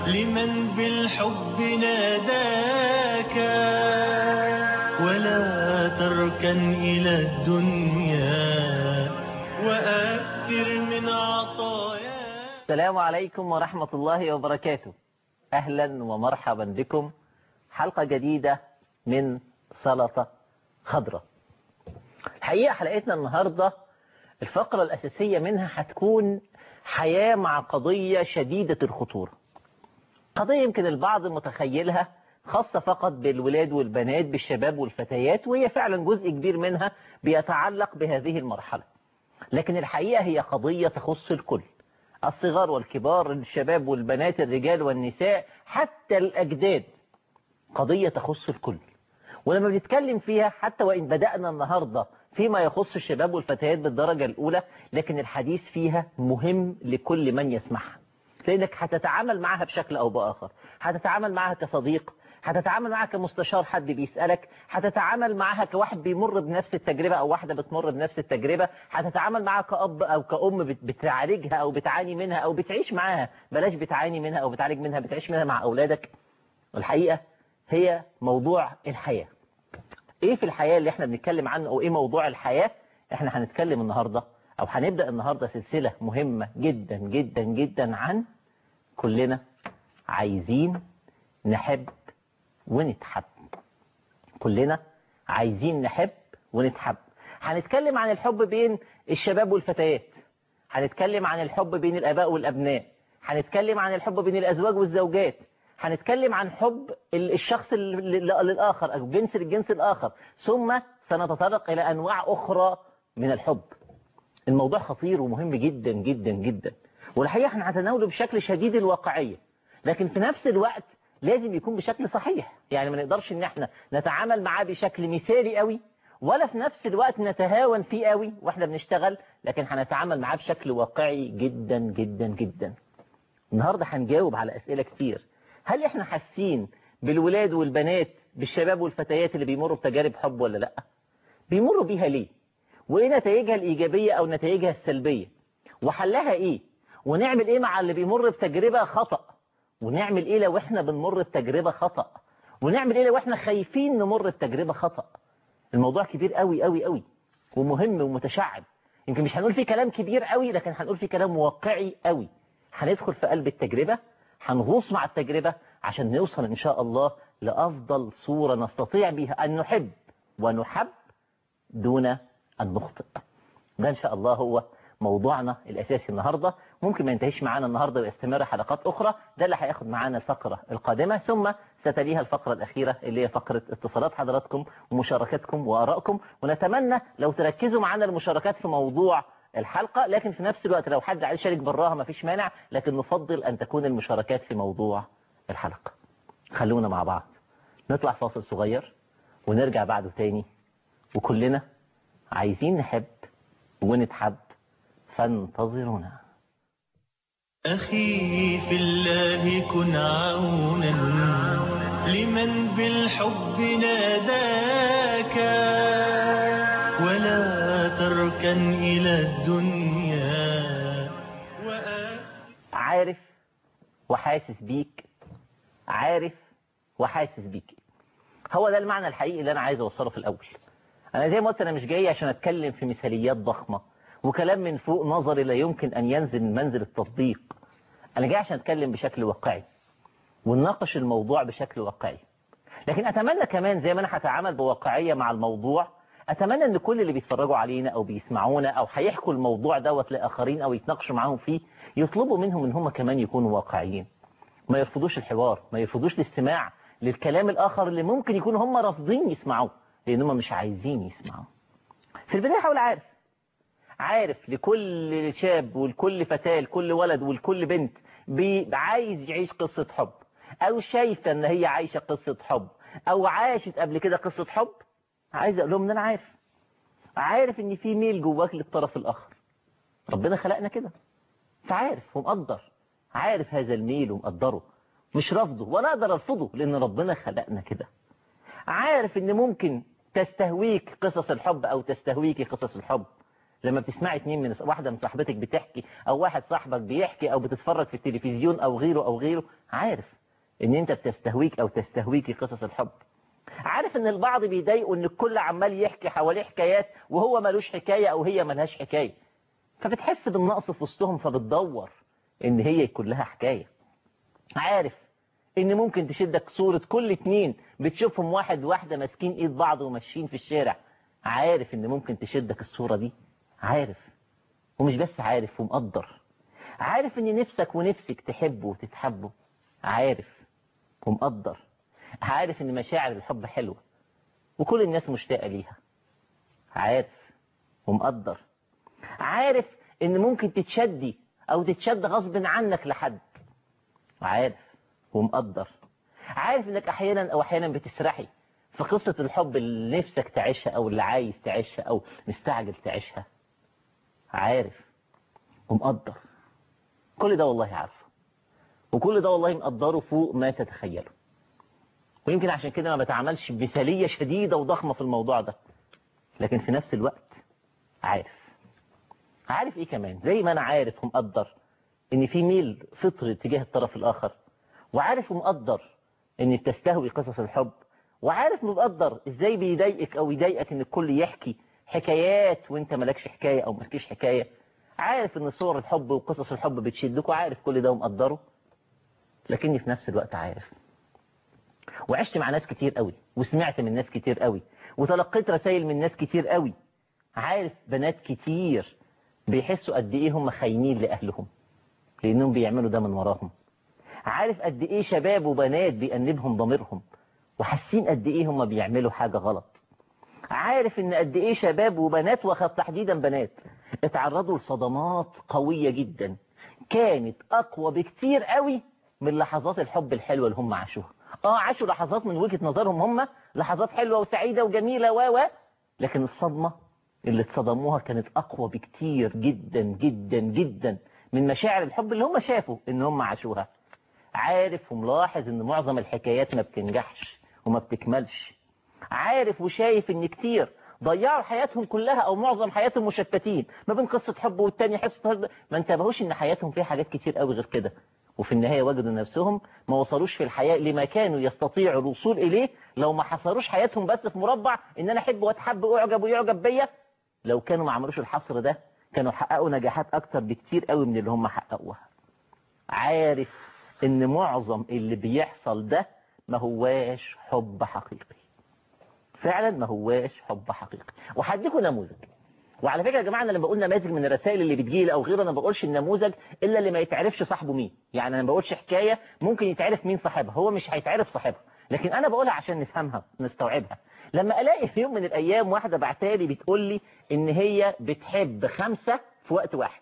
لمن بالحب ناداك ولا تركن إلى الدنيا وأكثر من عطايا السلام عليكم ورحمة الله وبركاته أهلا ومرحبا بكم حلقة جديدة من سلطة خضراء الحقيقة حلقتنا النهاردة الفقرة الأساسية منها هتكون حياة مع قضية شديدة الخطورة قضية يمكن البعض متخيلها خاصة فقط بالولاد والبنات بالشباب والفتيات وهي فعلا جزء كبير منها بيتعلق بهذه المرحلة لكن الحقيقة هي قضية تخص الكل الصغار والكبار الشباب والبنات الرجال والنساء حتى الأجداد قضية تخص الكل ولما بنتكلم فيها حتى وإن بدأنا النهاردة فيما يخص الشباب والفتيات بالدرجة الأولى لكن الحديث فيها مهم لكل من يسمعها لأنك هتتعامل معها بشكل أو بآخر هتتعامل معها كصديق هتتعامل معها كمستشار حد بيسألك هتتعامل معها كواحد بيمر بنفس التجربة أو واحدة بتمر بنفس التجربة هتتعامل معها كأب أو كأم بت- بتعالجها أو بتعاني منها أو بتعيش معاها بلاش بتعاني منها أو بتعالج منها بتعيش منها مع أولادك الحقيقة هي موضوع الحياة ايه في الحياة اللي احنا بنتكلم عنه او ايه موضوع الحياة احنا هنتكلم النهاردة او هنبدأ النهاردة سلسلة مهمة جدا جدا جدا عن كلنا عايزين نحب ونتحب كلنا عايزين نحب ونتحب هنتكلم عن الحب بين الشباب والفتيات هنتكلم عن الحب بين الآباء والأبناء هنتكلم عن الحب بين الأزواج والزوجات هنتكلم عن حب ال- الشخص ال- ال- للآخر أو جنس للجنس الآخر ثم سنتطرق إلى أنواع أخرى من الحب الموضوع خطير ومهم جدا جدا جدا والحقيقة احنا هنتناوله بشكل شديد الواقعية لكن في نفس الوقت لازم يكون بشكل صحيح يعني ما نقدرش ان احنا نتعامل معاه بشكل مثالي قوي ولا في نفس الوقت نتهاون فيه قوي واحنا بنشتغل لكن هنتعامل معاه بشكل واقعي جدا جدا جدا النهاردة هنجاوب على أسئلة كتير هل احنا حاسين بالولاد والبنات بالشباب والفتيات اللي بيمروا بتجارب حب ولا لا بيمروا بيها ليه وايه نتائجها الإيجابية أو نتائجها السلبية وحلها ايه ونعمل ايه مع اللي بيمر بتجربة خطأ ونعمل ايه لو احنا بنمر بتجربة خطأ ونعمل ايه لو احنا خايفين نمر بتجربة خطأ الموضوع كبير قوي قوي قوي ومهم ومتشعب يمكن مش هنقول فيه كلام كبير قوي لكن هنقول فيه كلام واقعي قوي هندخل في قلب التجربة هنغوص مع التجربة عشان نوصل إن شاء الله لأفضل صورة نستطيع بها أن نحب ونحب دون أن نخطئ ده إن شاء الله هو موضوعنا الأساسي النهاردة ممكن ما ينتهيش معانا النهاردة ويستمر حلقات أخرى ده اللي هياخد معانا الفقرة القادمة ثم ستليها الفقرة الأخيرة اللي هي فقرة اتصالات حضراتكم ومشاركتكم وآرائكم ونتمنى لو تركزوا معانا المشاركات في موضوع الحلقة لكن في نفس الوقت لو حد عايز يشارك براها مفيش مانع لكن نفضل أن تكون المشاركات في موضوع الحلقة خلونا مع بعض نطلع فاصل صغير ونرجع بعده تاني وكلنا عايزين نحب ونتحب فانتظرونا أخي في الله كن عونا لمن بالحب ناداك ولا تركن إلى الدنيا وآ عارف وحاسس بيك عارف وحاسس بيك هو ده المعنى الحقيقي اللي انا عايز اوصله في الاول انا زي ما قلت انا مش جاي عشان اتكلم في مثاليات ضخمة وكلام من فوق نظري لا يمكن ان ينزل من منزل التصديق انا جاي عشان اتكلم بشكل واقعي ونناقش الموضوع بشكل واقعي لكن اتمنى كمان زي ما انا هتعامل بواقعية مع الموضوع اتمنى ان كل اللي بيتفرجوا علينا او بيسمعونا او هيحكوا الموضوع دوت لاخرين او يتناقشوا معاهم فيه يطلبوا منهم ان هم كمان يكونوا واقعيين ما يرفضوش الحوار ما يرفضوش الاستماع للكلام الآخر اللي ممكن يكونوا هم رافضين يسمعوه لأن هم مش عايزين يسمعوه في البداية حاول عارف عارف لكل شاب ولكل فتاة لكل ولد ولكل بنت بي- عايز يعيش قصة حب أو شايفة إن هي عايشة قصة حب أو عاشت قبل كده قصة حب عايز أقول لهم إن أنا عارف عارف إن في ميل جواك للطرف الآخر ربنا خلقنا كده فعارف ومقدر عارف هذا الميل ومقدره مش رفضه ولا أقدر أرفضه لأن ربنا خلقنا كده عارف إن ممكن تستهويك قصص الحب أو تستهويك قصص الحب لما بتسمعي اتنين من واحدة من صاحبتك بتحكي او واحد صاحبك بيحكي او بتتفرج في التلفزيون او غيره او غيره عارف ان انت بتستهويك او تستهويكي قصص الحب عارف ان البعض بيضايقوا ان الكل عمال يحكي حواليه حكايات وهو ملوش حكاية او هي ملهاش حكاية فبتحس بالنقص في وسطهم فبتدور ان هي يكون لها حكاية عارف ان ممكن تشدك صورة كل اتنين بتشوفهم واحد واحدة ماسكين ايد بعض وماشيين في الشارع عارف ان ممكن تشدك الصورة دي عارف ومش بس عارف ومقدر عارف ان نفسك ونفسك تحبه وتتحبه عارف ومقدر عارف ان مشاعر الحب حلوة وكل الناس مشتاقة ليها عارف ومقدر عارف ان ممكن تتشدي او تتشد غصب عنك لحد عارف ومقدر عارف انك احيانا او احيانا بتسرحي في قصة الحب اللي نفسك تعيشها او اللي عايز تعيشها او مستعجل تعيشها عارف ومقدر كل ده والله عارفه وكل ده والله مقدره فوق ما تتخيله ويمكن عشان كده ما بتعاملش بمثالية شديدة وضخمة في الموضوع ده لكن في نفس الوقت عارف عارف ايه كمان زي ما انا عارف ومقدر ان في ميل فطري تجاه الطرف الاخر وعارف ومقدر ان بتستهوي قصص الحب وعارف ومقدر ازاي بيضايقك او يضايقك ان الكل يحكي حكايات وانت مالكش حكاية او مالكيش حكاية عارف ان صور الحب وقصص الحب بتشدك وعارف كل ده ومقدره لكني في نفس الوقت عارف وعشت مع ناس كتير قوي وسمعت من ناس كتير قوي وتلقيت رسائل من ناس كتير قوي عارف بنات كتير بيحسوا قد ايه هم خاينين لأهلهم لأنهم بيعملوا ده من وراهم عارف قد ايه شباب وبنات بيأنبهم ضميرهم وحاسين قد ايه هم بيعملوا حاجة غلط عارف ان قد ايه شباب وبنات وخاص تحديدا بنات اتعرضوا لصدمات قوية جدا كانت اقوى بكتير قوي من لحظات الحب الحلوة اللي هم عاشوها اه عاشوا لحظات من وجهة نظرهم هم لحظات حلوة وسعيدة وجميلة و و لكن الصدمة اللي اتصدموها كانت اقوى بكتير جدا جدا جدا من مشاعر الحب اللي هم شافوا ان هم عاشوها عارف وملاحظ ان معظم الحكايات ما بتنجحش وما بتكملش عارف وشايف ان كتير ضيعوا حياتهم كلها او معظم حياتهم مشتتين ما بين قصة حب والتانية قصة حب ما انتبهوش ان حياتهم فيها حاجات كتير قوي غير كده وفي النهاية وجدوا نفسهم ما وصلوش في الحياة لما كانوا يستطيعوا الوصول إليه لو ما حصروش حياتهم بس في مربع إن أنا أحب وأتحب وأعجب ويعجب بيا لو كانوا ما عملوش الحصر ده كانوا حققوا نجاحات أكتر بكتير قوي من اللي هم حققوها عارف إن معظم اللي بيحصل ده ما هواش حب حقيقي فعلا ما هواش حب حقيقي وهديكم نموذج وعلى فكرة يا جماعة أنا لما بقول نماذج من الرسائل اللي بتجيلي أو غيره أنا ما بقولش النموذج إلا اللي ما يتعرفش صاحبه مين يعني أنا ما بقولش حكاية ممكن يتعرف مين صاحبها هو مش هيتعرف صاحبها لكن أنا بقولها عشان نفهمها نستوعبها لما ألاقي في يوم من الأيام واحدة بعتالي بتقول لي إن هي بتحب خمسة في وقت واحد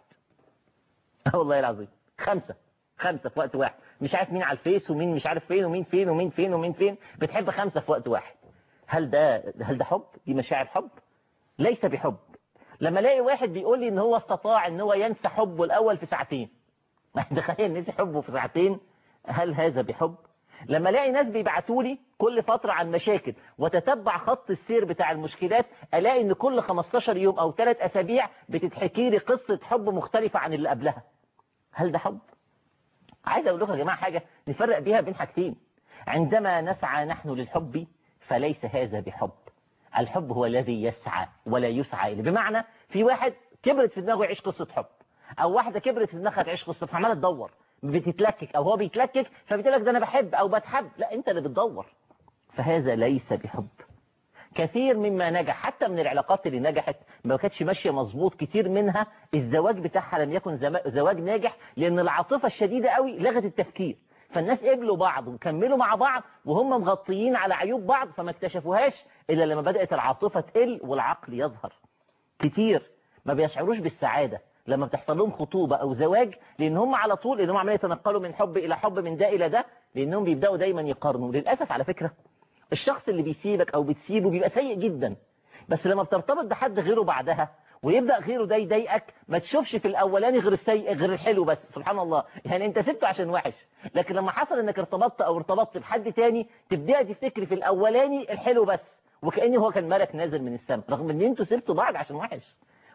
اه والله العظيم خمسة خمسة في وقت واحد مش عارف مين على الفيس ومين مش عارف فين ومين فين ومين فين ومين فين بتحب خمسة في وقت واحد هل ده هل ده حب دي مشاعر حب ليس بحب لما الاقي واحد بيقول لي ان هو استطاع ان هو ينسى حبه الاول في ساعتين تخيل نسي حبه في ساعتين هل هذا بحب لما الاقي ناس بيبعتوا لي كل فترة عن مشاكل وتتبع خط السير بتاع المشكلات الاقي ان كل 15 يوم او 3 اسابيع بتتحكي لي قصة حب مختلفة عن اللي قبلها هل ده حب عايز اقول لكم يا جماعة حاجة نفرق بيها بين حاجتين عندما نسعى نحن للحب فليس هذا بحب الحب هو الذي يسعى ولا يسعى إليه بمعنى في واحد كبرت في دماغه يعيش قصة حب أو واحدة كبرت في دماغها تعيش قصة فعمالة تدور بتتلكك أو هو بيتلكك فبتقول لك ده أنا بحب أو بتحب لا أنت اللي بتدور فهذا ليس بحب كثير مما نجح حتى من العلاقات اللي نجحت ما كانتش ماشية مظبوط كتير منها الزواج بتاعها لم يكن زواج ناجح لأن العاطفة الشديدة قوي لغت التفكير فالناس قبلوا بعض وكملوا مع بعض وهم مغطيين على عيوب بعض فما اكتشفوهاش إلا لما بدأت العاطفة تقل والعقل يظهر كتير ما بيشعروش بالسعادة لما بتحصل لهم خطوبة أو زواج لأن هم على طول لأنهم عمالين يتنقلوا من حب إلى حب من ده إلى ده لأنهم بيبدأوا دايما يقارنوا للأسف على فكرة الشخص اللي بيسيبك أو بتسيبه بيبقى سيء جدا بس لما بترتبط بحد غيره بعدها ويبدأ غيره ده يضايقك ما تشوفش في الأولاني غير السيء غير الحلو بس سبحان الله يعني انت سبته عشان وحش لكن لما حصل انك ارتبطت او ارتبطت بحد تاني تبدأ تفتكري في الأولاني الحلو بس وكأنه هو كان ملك نازل من السماء رغم ان انتوا سبتوا بعض عشان وحش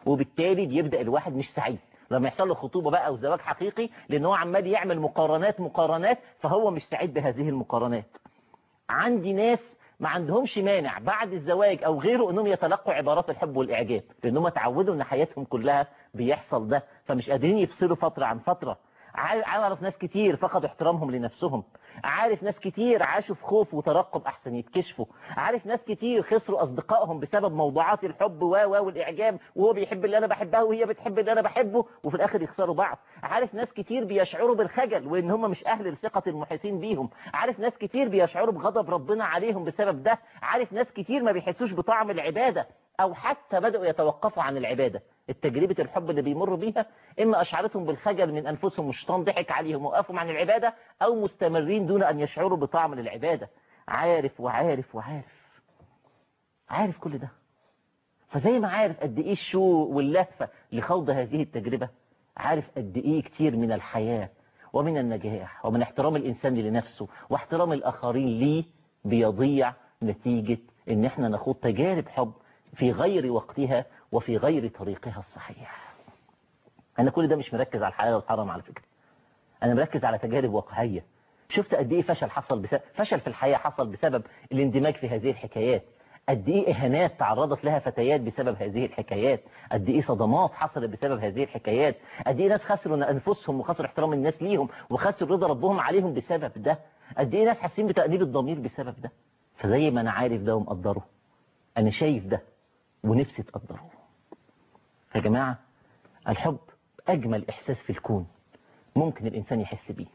وبالتالي بيبدأ الواحد مش سعيد لما يحصل له خطوبة بقى أو زواج حقيقي لأن هو عمال يعمل مقارنات مقارنات فهو مش سعيد بهذه المقارنات عندي ناس ما عندهمش مانع بعد الزواج او غيره انهم يتلقوا عبارات الحب والاعجاب لانهم اتعودوا ان حياتهم كلها بيحصل ده فمش قادرين يفصلوا فترة عن فترة عارف ناس كتير فقدوا احترامهم لنفسهم عارف ناس كتير عاشوا في خوف وترقب احسن يتكشفوا عارف ناس كتير خسروا اصدقائهم بسبب موضوعات الحب و و والاعجاب وهو بيحب اللي انا بحبها وهي بتحب اللي انا بحبه وفي الاخر يخسروا بعض عارف ناس كتير بيشعروا بالخجل وان هم مش اهل لثقه المحيطين بيهم عارف ناس كتير بيشعروا بغضب ربنا عليهم بسبب ده عارف ناس كتير ما بيحسوش بطعم العباده او حتى بداوا يتوقفوا عن العباده التجربة الحب اللي بيمروا بيها إما أشعرتهم بالخجل من أنفسهم والشيطان ضحك عليهم وقفوا عن العبادة أو مستمرين دون أن يشعروا بطعم للعبادة عارف وعارف وعارف عارف كل ده فزي ما عارف قد إيه الشوق واللهفة لخوض هذه التجربة عارف قد إيه كتير من الحياة ومن النجاح ومن احترام الإنسان لنفسه واحترام الآخرين ليه بيضيع نتيجة إن احنا نخوض تجارب حب في غير وقتها وفي غير طريقها الصحيح أنا كل ده مش مركز على الحلال والحرام على فكرة أنا مركز على تجارب واقعية شفت قد إيه فشل حصل بسبب فشل في الحياة حصل بسبب الاندماج في هذه الحكايات قد إيه إهانات تعرضت لها فتيات بسبب هذه الحكايات قد إيه صدمات حصلت بسبب هذه الحكايات قد إيه ناس خسروا أنفسهم وخسروا احترام الناس ليهم وخسروا رضا ربهم عليهم بسبب ده قد إيه ناس حاسين بتأنيب الضمير بسبب ده فزي ما أنا عارف ده ومقدره أنا شايف ده ونفسي تقدره يا جماعة الحب أجمل إحساس في الكون ممكن الإنسان يحس بيه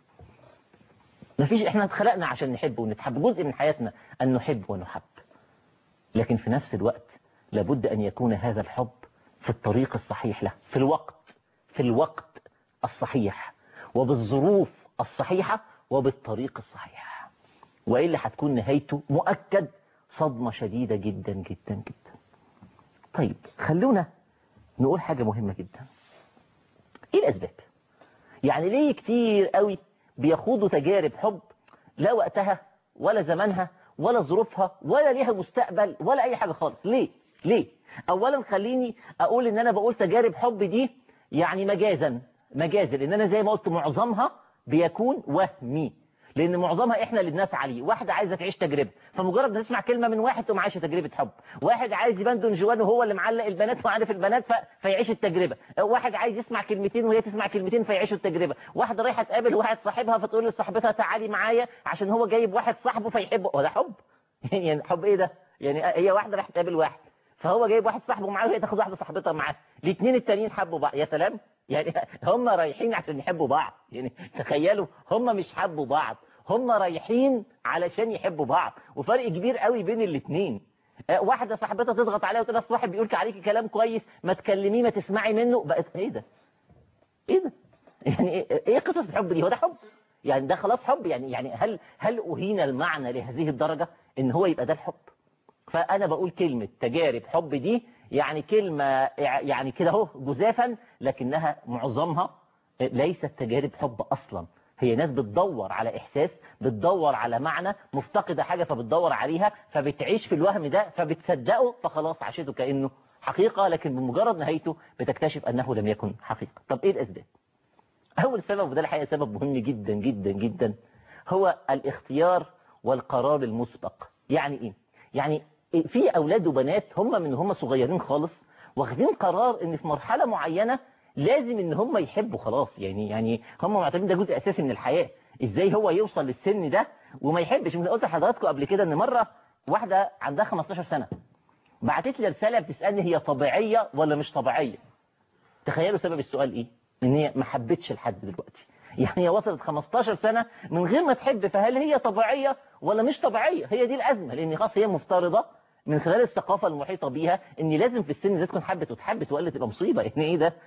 مفيش إحنا اتخلقنا عشان نحب ونتحب جزء من حياتنا أن نحب ونحب لكن في نفس الوقت لابد أن يكون هذا الحب في الطريق الصحيح له في الوقت في الوقت الصحيح وبالظروف الصحيحة وبالطريق الصحيح وإلا هتكون نهايته مؤكد صدمة شديدة جدا جدا جدا طيب خلونا نقول حاجة مهمة جدا ايه الاسباب يعني ليه كتير قوي بيخوضوا تجارب حب لا وقتها ولا زمانها ولا ظروفها ولا ليها مستقبل ولا اي حاجة خالص ليه ليه اولا خليني اقول ان انا بقول تجارب حب دي يعني مجازا مجازا لان انا زي ما قلت معظمها بيكون وهمي لان معظمها احنا اللي بنسعى عليه واحده عايزه تعيش تجربه فمجرد ما تسمع كلمه من واحد تقوم عايشه تجربه حب واحد عايز يبان دون جوان وهو اللي معلق البنات وعارف البنات ف... فيعيش التجربه واحد عايز يسمع كلمتين وهي تسمع كلمتين فيعيشوا التجربه واحده رايحه تقابل واحد صاحبها فتقول لصاحبتها تعالي معايا عشان هو جايب واحد صاحبه فيحبه وده حب يعني حب ايه ده يعني هي واحده رايحه تقابل واحد فهو جايب واحد صاحبه معاه وهي تاخد واحده صاحبتها معاه الاثنين التانيين حبوا بعض يا سلام يعني هم رايحين عشان يحبوا بعض يعني تخيلوا هم مش حبوا بعض هم رايحين علشان يحبوا بعض وفرق كبير قوي بين الاثنين واحده صاحبتها تضغط عليها وتقول لها واحد بيقول عليكي كلام كويس ما تكلميه ما تسمعي منه بقت ايه ده ايه ده يعني ايه, إيه قصص الحب دي هو ده حب يعني ده خلاص حب يعني يعني هل هل اهين المعنى لهذه الدرجه ان هو يبقى ده الحب فانا بقول كلمه تجارب حب دي يعني كلمه يعني كده اهو جزافا لكنها معظمها ليست تجارب حب اصلا هي ناس بتدور على إحساس بتدور على معنى مفتقدة حاجة فبتدور عليها فبتعيش في الوهم ده فبتصدقه فخلاص عاشته كأنه حقيقة لكن بمجرد نهايته بتكتشف أنه لم يكن حقيقة طب إيه الأسباب أول سبب وده الحقيقة سبب مهم جدا جدا جدا هو الاختيار والقرار المسبق يعني إيه يعني في أولاد وبنات هم من هم صغيرين خالص واخدين قرار ان في مرحلة معينة لازم ان هم يحبوا خلاص يعني يعني هم معتبرين ده جزء اساسي من الحياة ازاي هو يوصل للسن ده وما يحبش من قلت لحضراتكم قبل كده ان مرة واحدة عندها 15 سنة بعتت لي رسالة بتسألني هي طبيعية ولا مش طبيعية تخيلوا سبب السؤال ايه ان هي ما حبتش لحد دلوقتي يعني هي وصلت 15 سنة من غير ما تحب فهل هي طبيعية ولا مش طبيعية هي دي الأزمة لأن خلاص هي مفترضة من خلال الثقافة المحيطة بيها ان لازم في السن ده تكون حبت وتحبت وقالت تبقى مصيبة يعني ايه ده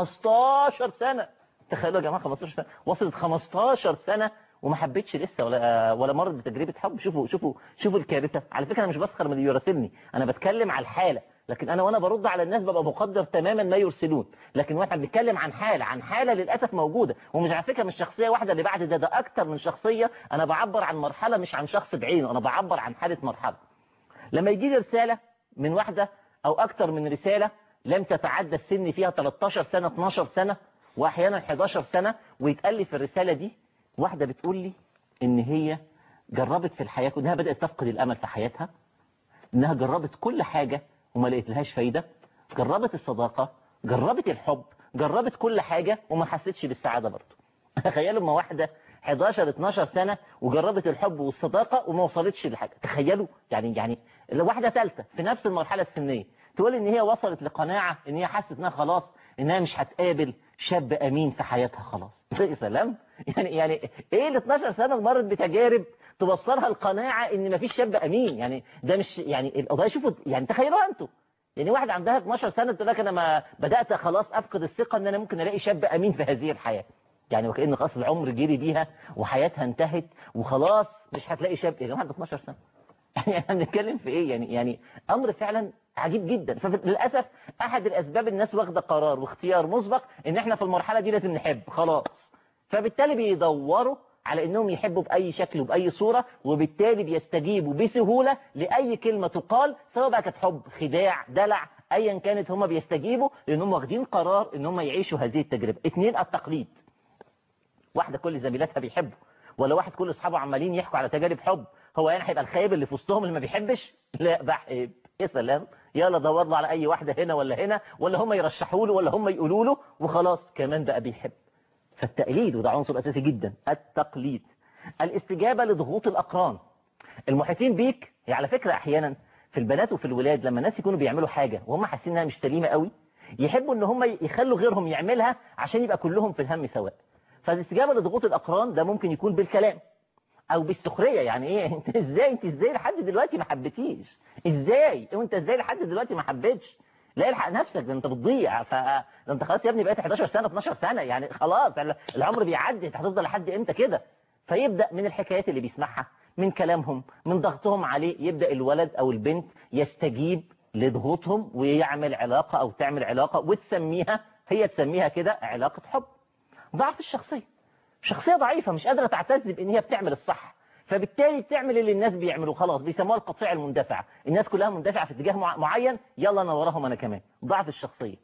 15 سنة تخيلوا يا جماعة 15 سنة وصلت 15 سنة وما حبتش لسه ولا ولا مرت بتجربة حب شوفوا شوفوا شوفوا الكارثة على فكرة انا مش بسخر من اللي يراسلني انا بتكلم على الحالة لكن انا وانا برد على الناس ببقى مقدر تماما ما يرسلون لكن واحنا بنتكلم عن حالة عن حالة للأسف موجودة ومش على فكرة مش شخصية واحدة اللي بعد ده ده اكتر من شخصية انا بعبر عن مرحلة مش عن شخص بعينه انا بعبر عن حالة مرحلة لما يجي لي رسالة من واحدة او اكتر من رسالة لم تتعدى السن فيها 13 سنة 12 سنة واحيانا 11 سنة ويتقال لي في الرسالة دي واحدة بتقول لي ان هي جربت في الحياة انها بدأت تفقد الامل في حياتها انها جربت كل حاجة وما لقيت لهاش فايدة جربت الصداقة جربت الحب جربت كل حاجة وما حسيتش بالسعادة برضه تخيلوا ما واحدة 11 12 سنة وجربت الحب والصداقة وما وصلتش لحاجة تخيلوا يعني يعني واحدة ثالثة في نفس المرحلة السنية تقول ان هي وصلت لقناعة ان هي حست انها خلاص انها مش هتقابل شاب امين في حياتها خلاص يا سلام يعني يعني ايه ال 12 سنة مرت بتجارب توصلها القناعة ان مفيش شاب امين يعني ده مش يعني القضايا شوفوا يعني تخيلوا انتوا يعني واحد عندها 12 سنة تقول لك انا ما بدأت خلاص افقد الثقة ان انا ممكن الاقي شاب امين في هذه الحياة يعني وكأن خلاص العمر جري بيها وحياتها انتهت وخلاص مش هتلاقي شاب يا جماعة ده 12 سنة يعني احنا بنتكلم في ايه يعني يعني امر فعلا عجيب جدا فللاسف احد الاسباب الناس واخده قرار واختيار مسبق ان احنا في المرحله دي لازم نحب خلاص فبالتالي بيدوروا على انهم يحبوا باي شكل وباي صوره وبالتالي بيستجيبوا بسهوله لاي كلمه تقال سواء بقى كانت حب خداع دلع ايا كانت هم بيستجيبوا لان هم واخدين قرار ان هم يعيشوا هذه التجربه اثنين التقليد واحده كل زميلاتها بيحبوا ولا واحد كل اصحابه عمالين يحكوا على تجارب حب هو يعني هيبقى الخايب اللي في وسطهم اللي ما بيحبش لا بحب يا سلام يلا دور له على اي واحده هنا ولا هنا ولا هم يرشحوا له ولا هم يقولوا له وخلاص كمان بقى بيحب فالتقليد وده عنصر اساسي جدا التقليد الاستجابه لضغوط الاقران المحيطين بيك يعني على فكره احيانا في البنات وفي الولاد لما الناس يكونوا بيعملوا حاجه وهم حاسين انها مش سليمه قوي يحبوا ان هم يخلوا غيرهم يعملها عشان يبقى كلهم في الهم سواء فالاستجابه لضغوط الاقران ده ممكن يكون بالكلام او بالسخريه يعني ايه انت ازاي انت ازاي لحد دلوقتي ما حبيتيش ازاي وانت ازاي لحد دلوقتي ما حبيتش لا الحق نفسك ده انت بتضيع ف ده انت خلاص يا ابني بقيت 11 سنه 12 سنه يعني خلاص العمر بيعدي انت هتفضل لحد امتى كده فيبدا من الحكايات اللي بيسمعها من كلامهم من ضغطهم عليه يبدا الولد او البنت يستجيب لضغوطهم ويعمل علاقه او تعمل علاقه وتسميها هي تسميها كده علاقه حب ضعف الشخصيه شخصية ضعيفة مش قادرة تعتز بان هي بتعمل الصح فبالتالي بتعمل اللي الناس بيعملوه خلاص بيسموها القطيع المندفع الناس كلها مندفعة في اتجاه معين يلا انا وراهم انا كمان ضعف الشخصية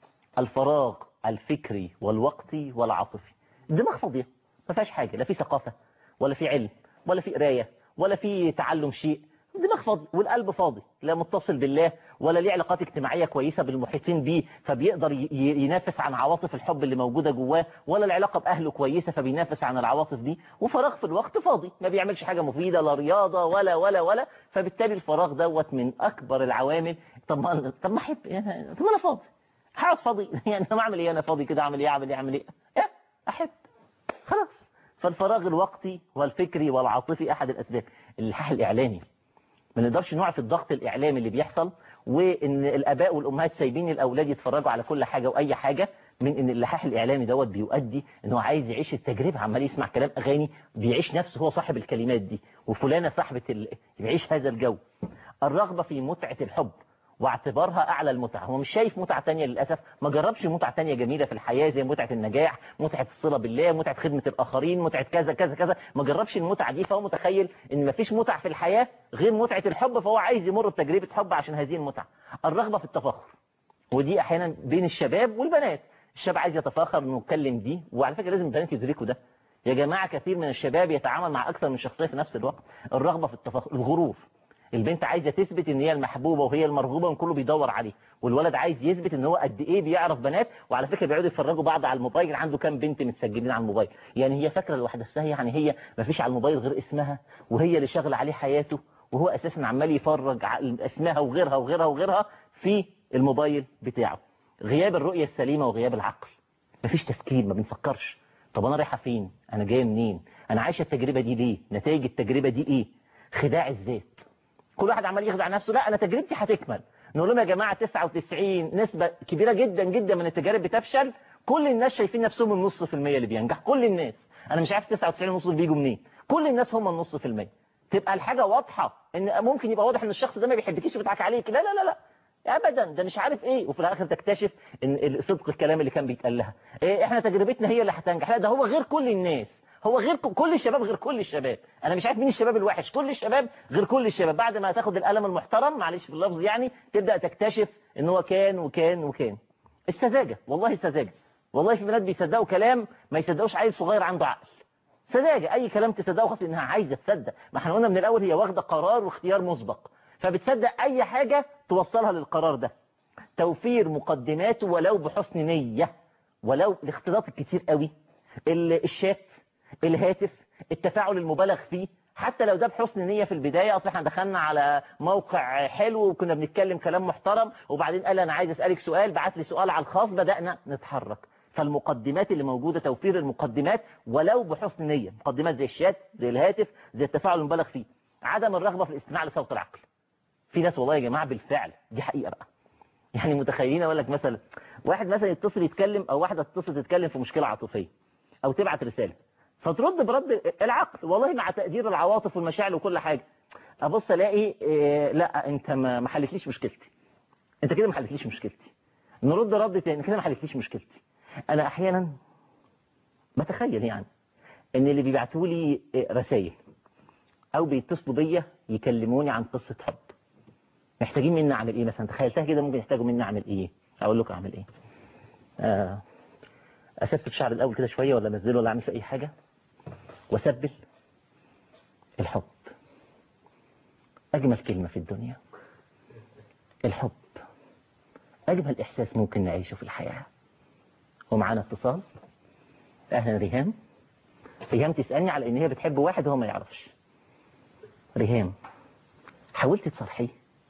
الفراغ الفكري والوقتي والعاطفي الدماغ فاضية ما فيهاش حاجة لا في ثقافة ولا في علم ولا في قراية ولا في تعلم شيء الدماغ فاضي والقلب فاضي لا متصل بالله ولا ليه علاقات اجتماعية كويسة بالمحيطين بيه فبيقدر ينافس عن عواطف الحب اللي موجودة جواه ولا العلاقة بأهله كويسة فبينافس عن العواطف دي وفراغ في الوقت فاضي ما بيعملش حاجة مفيدة لا رياضة ولا ولا ولا فبالتالي الفراغ دوت من أكبر العوامل طب ما طب ما أحب يعني طب أنا فاضي هقعد فاضي يعني أنا أعمل إيه أنا فاضي كده أعمل إيه أعمل إيه أعمل إيه إيه أحب خلاص فالفراغ الوقتي والفكري والعاطفي أحد الأسباب الإلحاح الإعلامي ما نقدرش نوع في الضغط الإعلامي اللي بيحصل وإن الآباء والأمهات سايبين الأولاد يتفرجوا على كل حاجة وأي حاجة من إن اللحاح الإعلامي دوت بيؤدي إن هو عايز يعيش التجربة عمال يسمع كلام أغاني بيعيش نفسه هو صاحب الكلمات دي وفلانة صاحبة ال... يعيش هذا الجو الرغبة في متعة الحب واعتبارها أعلى المتعة هو مش شايف متعة تانية للأسف ما جربش متعة تانية جميلة في الحياة زي متعة النجاح متعة الصلة بالله متعة خدمة الآخرين متعة كذا كذا كذا ما جربش المتعة دي فهو متخيل إن ما فيش متعة في الحياة غير متعة الحب فهو عايز يمر بتجربة حب عشان هذه المتعة الرغبة في التفاخر ودي أحيانا بين الشباب والبنات الشاب عايز يتفاخر انه يتكلم دي وعلى فكرة لازم البنات يدركوا ده يا جماعة كثير من الشباب يتعامل مع أكثر من شخصية في نفس الوقت الرغبة في التفاخر الغرور البنت عايزة تثبت ان هي المحبوبة وهي المرغوبة وكله بيدور عليه والولد عايز يثبت ان هو قد ايه بيعرف بنات وعلى فكرة بيقعدوا يتفرجوا بعض على الموبايل عنده كام بنت متسجلين على الموبايل يعني هي فاكرة لوحدها يعني هي ما فيش على الموبايل غير اسمها وهي اللي شغل عليه حياته وهو اساسا عمال يفرج اسمها وغيرها وغيرها وغيرها في الموبايل بتاعه غياب الرؤية السليمة وغياب العقل مفيش تفكير ما بنفكرش طب انا رايحة فين انا جاية منين انا عايشة التجربة دي ليه نتائج التجربة دي ايه خداع الذات كل واحد عمال يخدع نفسه لا انا تجربتي هتكمل نقول لهم يا جماعة 99 نسبة كبيرة جدا جدا من التجارب بتفشل كل الناس شايفين نفسهم النص في المية اللي بينجح كل الناس انا مش عارف 99 ونص بيجوا منين كل الناس هم النص في المية تبقى الحاجة واضحة ان ممكن يبقى واضح ان الشخص ده ما بيحبكيش وبيضحك عليك لا لا لا لا ابدا ده مش عارف ايه وفي الاخر تكتشف ان صدق الكلام اللي كان بيتقال لها إيه احنا تجربتنا هي اللي هتنجح لا ده هو غير كل الناس هو غير ك- كل الشباب غير كل الشباب انا مش عارف مين الشباب الوحش كل الشباب غير كل الشباب بعد ما تاخد القلم المحترم معلش في اللفظ يعني تبدا تكتشف ان هو كان وكان وكان السذاجه والله سذاجه والله في بنات بيصدقوا كلام ما يصدقوش عيل صغير عنده عقل سذاجه اي كلام تصدقه خاص انها عايزه تصدق ما احنا قلنا من الاول هي واخده قرار واختيار مسبق فبتصدق اي حاجه توصلها للقرار ده توفير مقدمات ولو بحسن نيه ولو الاختلاط الكتير قوي ال- الشات الهاتف التفاعل المبالغ فيه حتى لو ده بحسن نية في البداية أصل احنا دخلنا على موقع حلو وكنا بنتكلم كلام محترم وبعدين قال أنا عايز أسألك سؤال بعت لي سؤال على الخاص بدأنا نتحرك فالمقدمات اللي موجودة توفير المقدمات ولو بحسن نية مقدمات زي الشات زي الهاتف زي التفاعل المبالغ فيه عدم الرغبة في الاستماع لصوت العقل في ناس والله يا جماعة بالفعل دي حقيقة بقى يعني متخيلين اقول لك مثلا واحد مثلا يتصل يتكلم او واحده تتصل تتكلم في مشكله عاطفيه او تبعت رساله فترد برد العقل والله مع تقدير العواطف والمشاعر وكل حاجه ابص الاقي إيه لا انت ما ما حلتليش مشكلتي انت كده ما حلتليش مشكلتي نرد رد تاني كده ما حلتليش مشكلتي انا احيانا بتخيل يعني ان اللي بيبعتوا لي رسائل او بيتصلوا بيا يكلموني عن قصه حب محتاجين مني اعمل ايه مثلا تخيلتها كده ممكن يحتاجوا مني اعمل ايه اقول لكم اعمل ايه آه، اسبسب شعر الاول كده شويه ولا انزله ولا اعمل في اي حاجه واسبل الحب اجمل كلمه في الدنيا الحب اجمل احساس ممكن نعيشه في الحياه ومعانا اتصال اهلا ريهام ريهام تسالني على ان هي بتحب واحد وهو ما يعرفش ريهام حاولت تصرحيه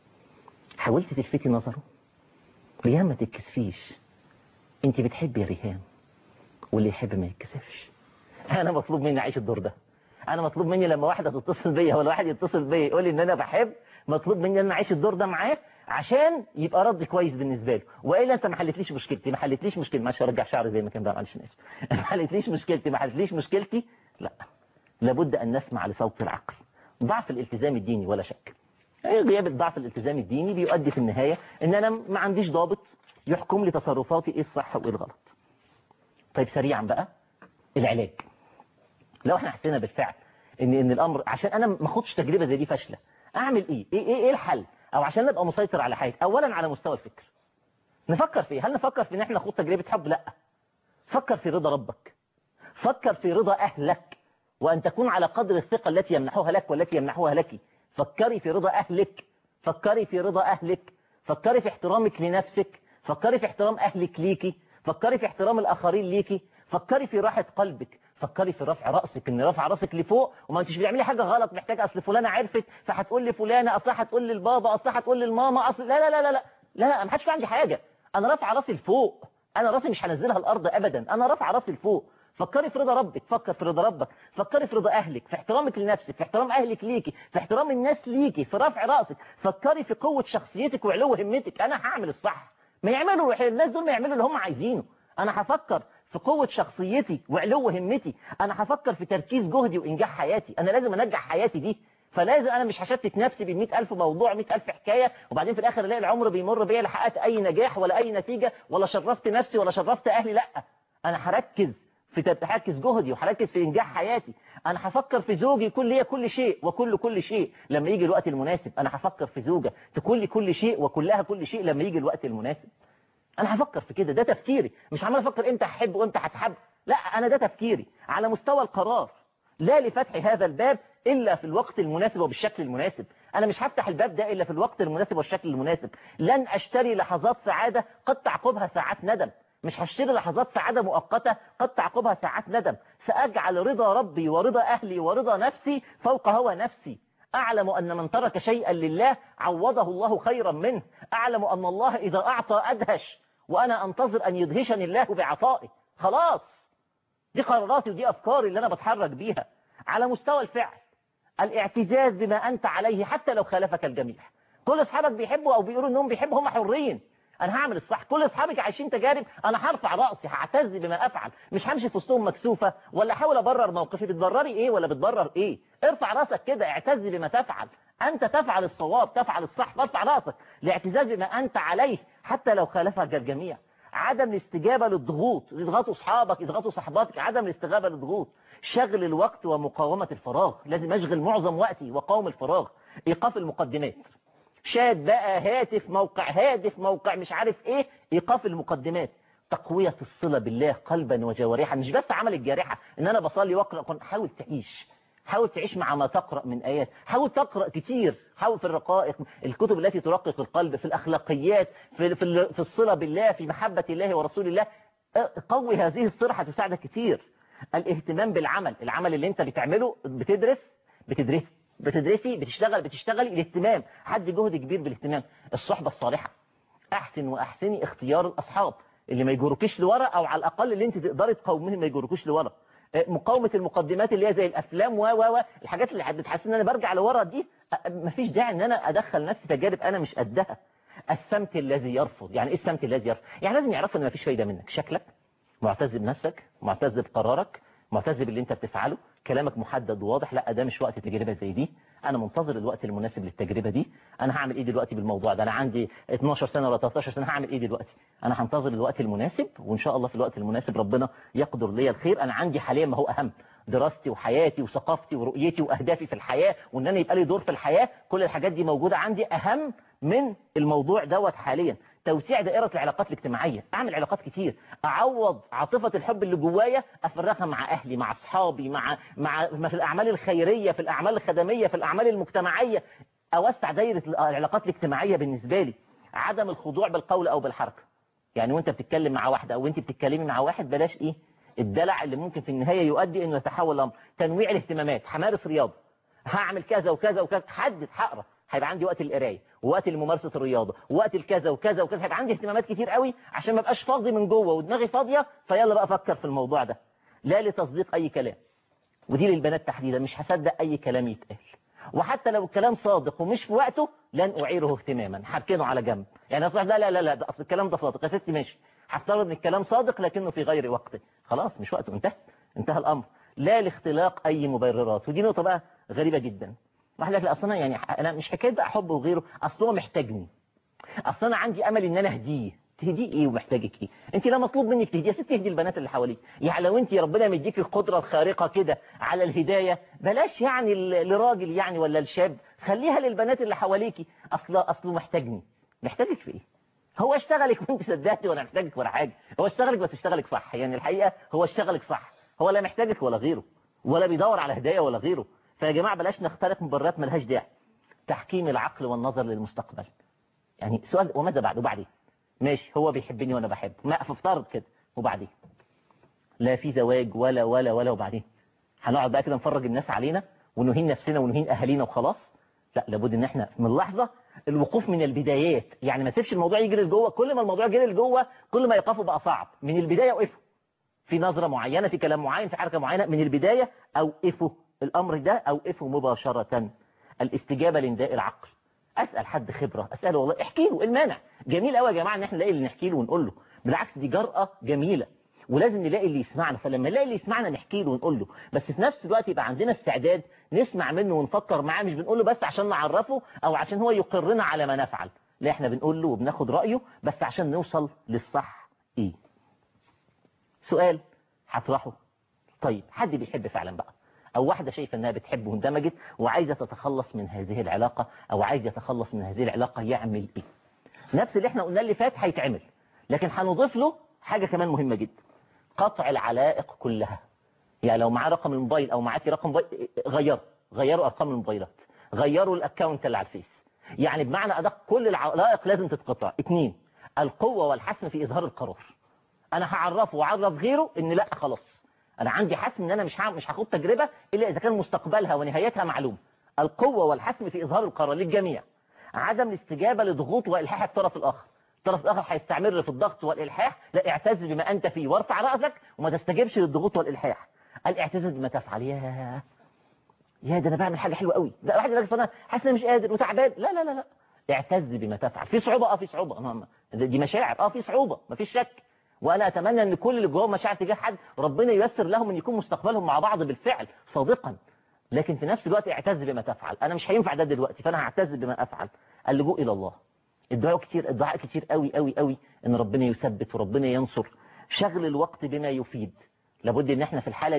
حاولت تلفتي نظره ريهام ما تتكسفيش انت بتحبي يا ريهام واللي يحب ما يتكسفش انا مطلوب مني اعيش الدور ده انا مطلوب مني لما واحده تتصل بيا ولا واحد يتصل بيا يقول لي ان انا بحب مطلوب مني ان انا اعيش الدور ده معاه عشان يبقى رد كويس بالنسبه له والا انت ما حلتليش مشكلتي ما حلتليش مشكلتي معلش ارجع شعري زي ما كان بقى معلش انا اسف ما حلتليش مشكلتي ما حلتليش مشكلتي لا لابد ان نسمع لصوت العقل ضعف الالتزام الديني ولا شك غياب الضعف الالتزام الديني بيؤدي في النهاية ان انا ما عنديش ضابط يحكم لي تصرفاتي ايه الصح وايه الغلط طيب سريعا بقى العلاج لو احنا حسينا بالفعل ان ان الامر عشان انا ما اخدش تجربه زي دي فاشله اعمل ايه ايه ايه, إيه الحل او عشان ابقى مسيطر على حياتي اولا على مستوى الفكر نفكر في إيه؟ هل نفكر في ان احنا ناخد تجربه حب لا فكر في رضا ربك فكر في رضا اهلك وان تكون على قدر الثقه التي يمنحوها لك والتي يمنحوها لك فكري في رضا أهلك فكري في رضا أهلك فكري في احترامك لنفسك فكري في احترام أهلك ليكي فكري في احترام الآخرين ليكي فكري في راحة قلبك فكري في رفع رأسك ان رفع رأسك لفوق وما انتش بتعملي حاجة غلط محتاجة اصل فلانة عرفت فهتقول لفلانة اصل هتقول للبابا اصل هتقول للماما اصل لا لا لا لا لا لا لا ما حدش عندي حاجة انا رافعه راسي لفوق انا راسي مش هنزلها الارض ابدا انا رافعه راسي لفوق فكري في رضا ربك فكر في رضا ربك فكري في رضا اهلك في احترامك لنفسك في احترام اهلك ليكي في احترام الناس ليكي في رفع راسك فكري في قوة شخصيتك وعلو همتك انا هعمل الصح ما يعملوا الناس دول ما يعملوا اللي هم عايزينه انا هفكر في قوة شخصيتي وعلو همتي انا هفكر في تركيز جهدي وانجاح حياتي انا لازم انجح حياتي دي فلازم انا مش هشتت نفسي ب ألف موضوع 100000 حكاية وبعدين في الاخر الاقي العمر بيمر بيا لا حققت اي نجاح ولا اي نتيجة ولا شرفت نفسي ولا شرفت اهلي لا انا هركز في تركز جهدي وهركز في انجاح حياتي انا هفكر في زوجي يكون ليا كل شيء وكل كل شيء لما يجي الوقت المناسب انا هفكر في زوجة تكون لي كل شيء وكلها كل شيء لما يجي الوقت المناسب انا هفكر في كده ده تفكيري مش عمال افكر امتى هحب وامتى هتحب لا انا ده تفكيري على مستوى القرار لا لفتح هذا الباب الا في الوقت المناسب وبالشكل المناسب انا مش هفتح الباب ده الا في الوقت المناسب والشكل المناسب لن اشتري لحظات سعادة قد تعقبها ساعات ندم مش هشتري لحظات سعادة مؤقتة قد تعقبها ساعات ندم سأجعل رضا ربي ورضا أهلي ورضا نفسي فوق هوى نفسي أعلم أن من ترك شيئا لله عوضه الله خيرا منه أعلم أن الله إذا أعطى أدهش وأنا أنتظر أن يدهشني الله بعطائه خلاص دي قراراتي ودي أفكاري اللي أنا بتحرك بيها على مستوى الفعل الاعتزاز بما أنت عليه حتى لو خالفك الجميع كل أصحابك بيحبوا أو بيقولوا أنهم بيحبوا هم حرين انا هعمل الصح كل اصحابك عايشين تجارب انا هرفع راسي هعتز بما افعل مش همشي في وسطهم مكسوفه ولا احاول ابرر موقفي بتبرري ايه ولا بتبرر ايه ارفع راسك كده اعتز بما تفعل انت تفعل الصواب تفعل الصح فارفع راسك لاعتزاز بما انت عليه حتى لو خالفك الجميع عدم الاستجابة للضغوط يضغطوا اصحابك يضغطوا صحباتك عدم الاستجابة للضغوط شغل الوقت ومقاومة الفراغ لازم أشغل معظم وقتي وقاوم الفراغ إيقاف المقدمات شات بقى هاتف موقع هادف موقع مش عارف ايه ايقاف المقدمات تقوية الصلة بالله قلبا وجوارحا مش بس عمل الجارحة ان انا بصلي واقرأ قرآن حاول تعيش حاول تعيش مع ما تقرأ من آيات حاول تقرأ كتير حاول في الرقائق الكتب التي ترقق القلب في الأخلاقيات في, في, في الصلة بالله في محبة الله ورسول الله قوي هذه الصلة هتساعدك كتير الاهتمام بالعمل العمل اللي انت بتعمله بتدرس بتدرس بتدرسي بتشتغل بتشتغلي الاهتمام حد جهد كبير بالاهتمام الصحبة الصالحة احسن واحسني اختيار الاصحاب اللي ما يجركيش لورا او على الاقل اللي انت تقدري تقاومهم ما يجركوش لورا مقاومة المقدمات اللي هي زي الافلام و و الحاجات اللي بتحس ان انا برجع لورا دي مفيش داعي ان انا ادخل نفسي تجارب انا مش قدها السمت الذي يرفض يعني ايه السمت الذي يرفض يعني لازم يعرفوا ان مفيش فايدة منك شكلك معتز بنفسك معتز بقرارك معتز باللي انت بتفعله كلامك محدد وواضح لا ده مش وقت تجربة زي دي انا منتظر الوقت المناسب للتجربة دي انا هعمل ايه دلوقتي بالموضوع ده انا عندي 12 سنة ولا 13 سنة هعمل ايه دلوقتي انا هنتظر الوقت المناسب وان شاء الله في الوقت المناسب ربنا يقدر لي الخير انا عندي حاليا ما هو اهم دراستي وحياتي وثقافتي ورؤيتي واهدافي في الحياة وان انا يبقى لي دور في الحياة كل الحاجات دي موجودة عندي اهم من الموضوع دوت حاليا توسيع دائرة العلاقات الاجتماعية اعمل علاقات كتير اعوض عاطفة الحب اللي جوايا افرغها مع اهلي مع اصحابي مع مع في الاعمال الخيرية في الاعمال الخدمية في الاعمال المجتمعية اوسع دائرة العلاقات الاجتماعية بالنسبة لي عدم الخضوع بالقول او بالحركة يعني وانت بتتكلم مع واحدة او انت بتتكلمي مع واحد بلاش ايه الدلع اللي ممكن في النهاية يؤدي انه يتحول الامر تنويع الاهتمامات همارس رياضة هعمل كذا وكذا وكذا حدد هقرا هيبقى عندي وقت القرايه ووقت لممارسه الرياضه ووقت الكذا وكذا وكذا هيبقى عندي اهتمامات كتير قوي عشان ما ابقاش فاضي من جوه ودماغي فاضيه فيلا بقى افكر في الموضوع ده لا لتصديق اي كلام ودي للبنات تحديدا مش هصدق اي كلام يتقال وحتى لو الكلام صادق ومش في وقته لن اعيره اهتماما هركنه على جنب يعني اصلا لا لا لا لا ده اصل الكلام ده صادق يا ستي ماشي هفترض ان الكلام صادق لكنه في غير وقته خلاص مش وقته انتهى انتهى الامر لا لاختلاق اي مبررات ودي نقطه بقى غريبه جدا واحد يقول لك اصل انا يعني انا مش حكايه بقى حب وغيره اصل هو محتاجني اصل انا عندي امل ان انا اهديه تهديه ايه ومحتاجك ايه انت لا مطلوب منك تهديه يا ست تهدي البنات اللي حواليك يعني لو انت ربنا مديك القدره الخارقه كده على الهدايه بلاش يعني لراجل يعني ولا لشاب خليها للبنات اللي حواليكي اصل اصله محتاجني محتاجك في ايه هو اشتغلك وانت صدقتي ولا محتاجك ولا حاجه هو اشتغلك بس اشتغلك صح يعني الحقيقه هو اشتغلك صح هو لا محتاجك ولا غيره ولا بيدور على هدايه ولا غيره فيا جماعة بلاش نختلق مبررات ملهاش داعي تحكيم العقل والنظر للمستقبل يعني سؤال وماذا بعد وبعدين ماشي هو بيحبني وانا بحبه ما افترض كده وبعدين لا في زواج ولا ولا ولا وبعدين هنقعد بقى كده نفرج الناس علينا ونهين نفسنا ونهين اهالينا وخلاص لا لابد ان احنا من لحظة الوقوف من البدايات يعني ما سيبش الموضوع يجري لجوه كل ما الموضوع جري لجوه كل ما يقفه بقى صعب من البداية وقفوا في نظرة معينة في كلام معين في حركة معينة من البداية اوقفوا الأمر ده أوقفه مباشرة الاستجابة لنداء العقل أسأل حد خبرة أسأله والله احكي له المانع جميل قوي يا جماعة ان احنا نلاقي اللي نحكي له ونقول له بالعكس دي جرأة جميلة ولازم نلاقي اللي يسمعنا فلما نلاقي اللي يسمعنا نحكي له ونقول له بس في نفس الوقت يبقى عندنا استعداد نسمع منه ونفكر معاه مش بنقول له بس عشان نعرفه أو عشان هو يقرنا على ما نفعل لا احنا بنقول له وبناخد رأيه بس عشان نوصل للصح ايه سؤال هطرحه طيب حد بيحب فعلا بقى او واحدة شايفة انها بتحب واندمجت وعايزة تتخلص من هذه العلاقة او عايز يتخلص من هذه العلاقة يعمل ايه نفس اللي احنا قلنا اللي فات هيتعمل لكن هنضيف له حاجة كمان مهمة جدا قطع العلائق كلها يعني لو معاه رقم الموبايل او معاكي رقم موبايل غيروا غيروا ارقام الموبايلات غيروا الاكونت اللي على الفيس يعني بمعنى ادق كل العلائق لازم تتقطع اثنين القوة والحسم في اظهار القرار انا هعرفه واعرف غيره ان لا خلاص انا عندي حسم ان انا مش مش هاخد تجربة الا اذا كان مستقبلها ونهايتها معلوم القوة والحسم في اظهار القرار للجميع عدم الاستجابة لضغوط والحاح الطرف الاخر الطرف الاخر هيستمر في الضغط والالحاح لا اعتز بما انت فيه وارفع راسك وما تستجبش للضغوط والالحاح الاعتزاز بما تفعل يا يا ده انا بعمل حاجه حلوه قوي ده واحد يقول انا حاسس مش قادر وتعبان لا لا لا لا اعتز بما تفعل في صعوبه اه في صعوبه دي مشاعر اه في صعوبه مفيش شك وانا اتمنى ان كل اللي جواهم مشاعر تجاه حد ربنا ييسر لهم ان يكون مستقبلهم مع بعض بالفعل صادقا لكن في نفس الوقت اعتز بما تفعل انا مش هينفع ده دلوقتي فانا هعتز بما افعل اللجوء الى الله الدعاء كتير الدعاء كتير قوي قوي قوي ان ربنا يثبت وربنا ينصر شغل الوقت بما يفيد لابد ان احنا في الحالة دي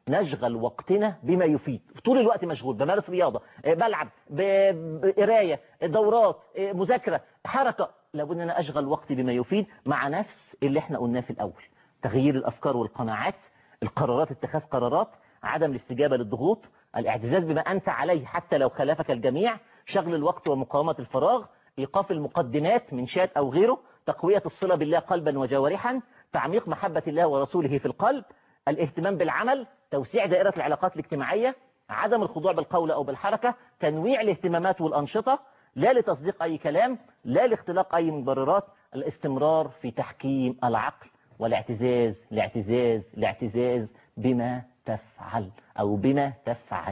نشغل وقتنا بما يفيد طول الوقت مشغول بمارس رياضة آه، بلعب ب- بقراية دورات آه، مذاكرة حركة لابد ان انا اشغل وقتي بما يفيد مع نفس اللي احنا قلناه في الاول تغيير الافكار والقناعات القرارات اتخاذ قرارات عدم الاستجابة للضغوط الاعتزاز بما انت عليه حتى لو خالفك الجميع شغل الوقت ومقاومة الفراغ ايقاف المقدمات من شات او غيره تقوية الصلة بالله قلبا وجوارحا تعميق محبة الله ورسوله في القلب الاهتمام بالعمل توسيع دائرة العلاقات الاجتماعية عدم الخضوع بالقول أو بالحركة تنويع الاهتمامات والأنشطة لا لتصديق أي كلام لا لاختلاق أي مبررات الاستمرار في تحكيم العقل والاعتزاز الاعتزاز الاعتزاز بما تفعل أو بما تفعلي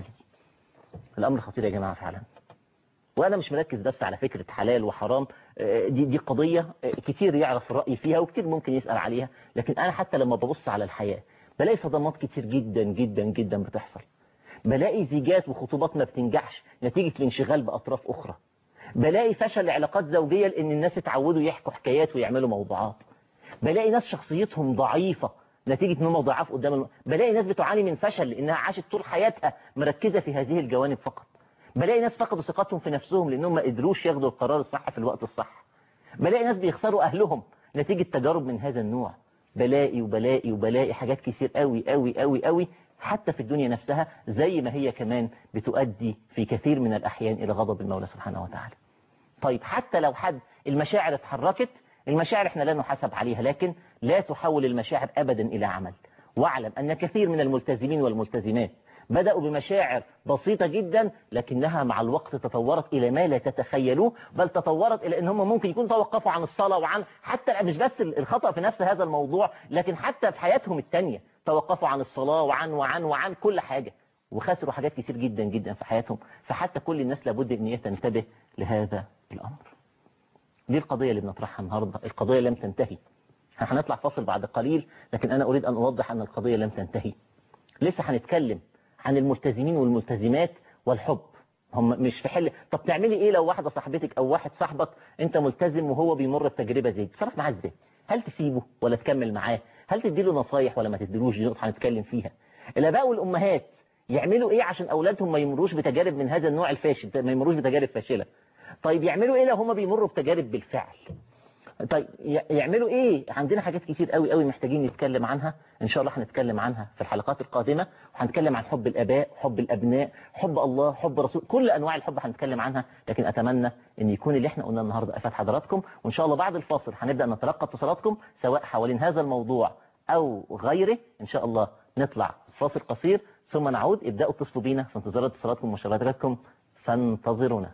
الأمر خطير يا جماعة فعلا وانا مش مركز بس على فكرة حلال وحرام آه، دي دي قضية آه، كتير يعرف الرأي فيها وكتير ممكن يسأل عليها لكن انا حتى لما ببص على الحياة بلاقي صدمات كتير جدا جدا جدا بتحصل بلاقي زيجات وخطوبات ما بتنجحش نتيجة الانشغال بأطراف أخرى بلاقي فشل علاقات زوجية لأن الناس اتعودوا يحكوا حكايات ويعملوا موضوعات بلاقي ناس شخصيتهم ضعيفة نتيجة انهم ضعاف قدام الم... بلاقي ناس بتعاني من فشل لأنها عاشت طول حياتها مركزة في هذه الجوانب فقط بلاقي ناس فقدوا ثقتهم في نفسهم لأنهم ما قدروش ياخدوا القرار الصح في الوقت الصح بلاقي ناس بيخسروا أهلهم نتيجة تجارب من هذا النوع بلاقي وبلاقي وبلاقي حاجات كتير قوي قوي قوي قوي حتى في الدنيا نفسها زي ما هي كمان بتؤدي في كثير من الأحيان إلى غضب المولى سبحانه وتعالى طيب حتى لو حد المشاعر اتحركت المشاعر احنا لا نحاسب عليها لكن لا تحول المشاعر أبدا إلى عمل واعلم أن كثير من الملتزمين والملتزمات بدأوا بمشاعر بسيطة جدا لكنها مع الوقت تطورت إلى ما لا تتخيلوه بل تطورت إلى أن هم ممكن يكونوا توقفوا عن الصلاة وعن حتى مش بس الخطأ في نفس هذا الموضوع لكن حتى في حياتهم التانية توقفوا عن الصلاة وعن وعن وعن كل حاجة وخسروا حاجات كتير جدا جدا في حياتهم فحتى كل الناس لابد ان هي تنتبه لهذا الأمر دي القضية اللي بنطرحها النهاردة القضية لم تنتهي هنطلع فاصل بعد قليل لكن أنا أريد أن أوضح أن القضية لم تنتهي لسه هنتكلم عن الملتزمين والملتزمات والحب هم مش في حل طب تعملي ايه لو واحدة صاحبتك او واحد صاحبك انت ملتزم وهو بيمر بتجربة زي دي تصرف معاه ازاي هل تسيبه ولا تكمل معاه هل تديله نصايح ولا ما تديلوش دي نقطة هنتكلم فيها الاباء والامهات يعملوا ايه عشان اولادهم ما يمروش بتجارب من هذا النوع الفاشل ما يمروش بتجارب فاشلة طيب يعملوا ايه لو هم بيمروا بتجارب بالفعل طيب يعملوا ايه عندنا حاجات كتير قوي قوي محتاجين نتكلم عنها ان شاء الله هنتكلم عنها في الحلقات القادمة وهنتكلم عن حب الاباء حب الابناء حب الله حب رسول كل انواع الحب هنتكلم عنها لكن اتمنى ان يكون اللي احنا قلناه النهارده افاد حضراتكم وان شاء الله بعد الفاصل هنبدا نتلقى اتصالاتكم سواء حوالين هذا الموضوع او غيره ان شاء الله نطلع فاصل قصير ثم نعود ابداوا اتصلوا بينا في انتظار اتصالاتكم ومشاركاتكم فانتظرونا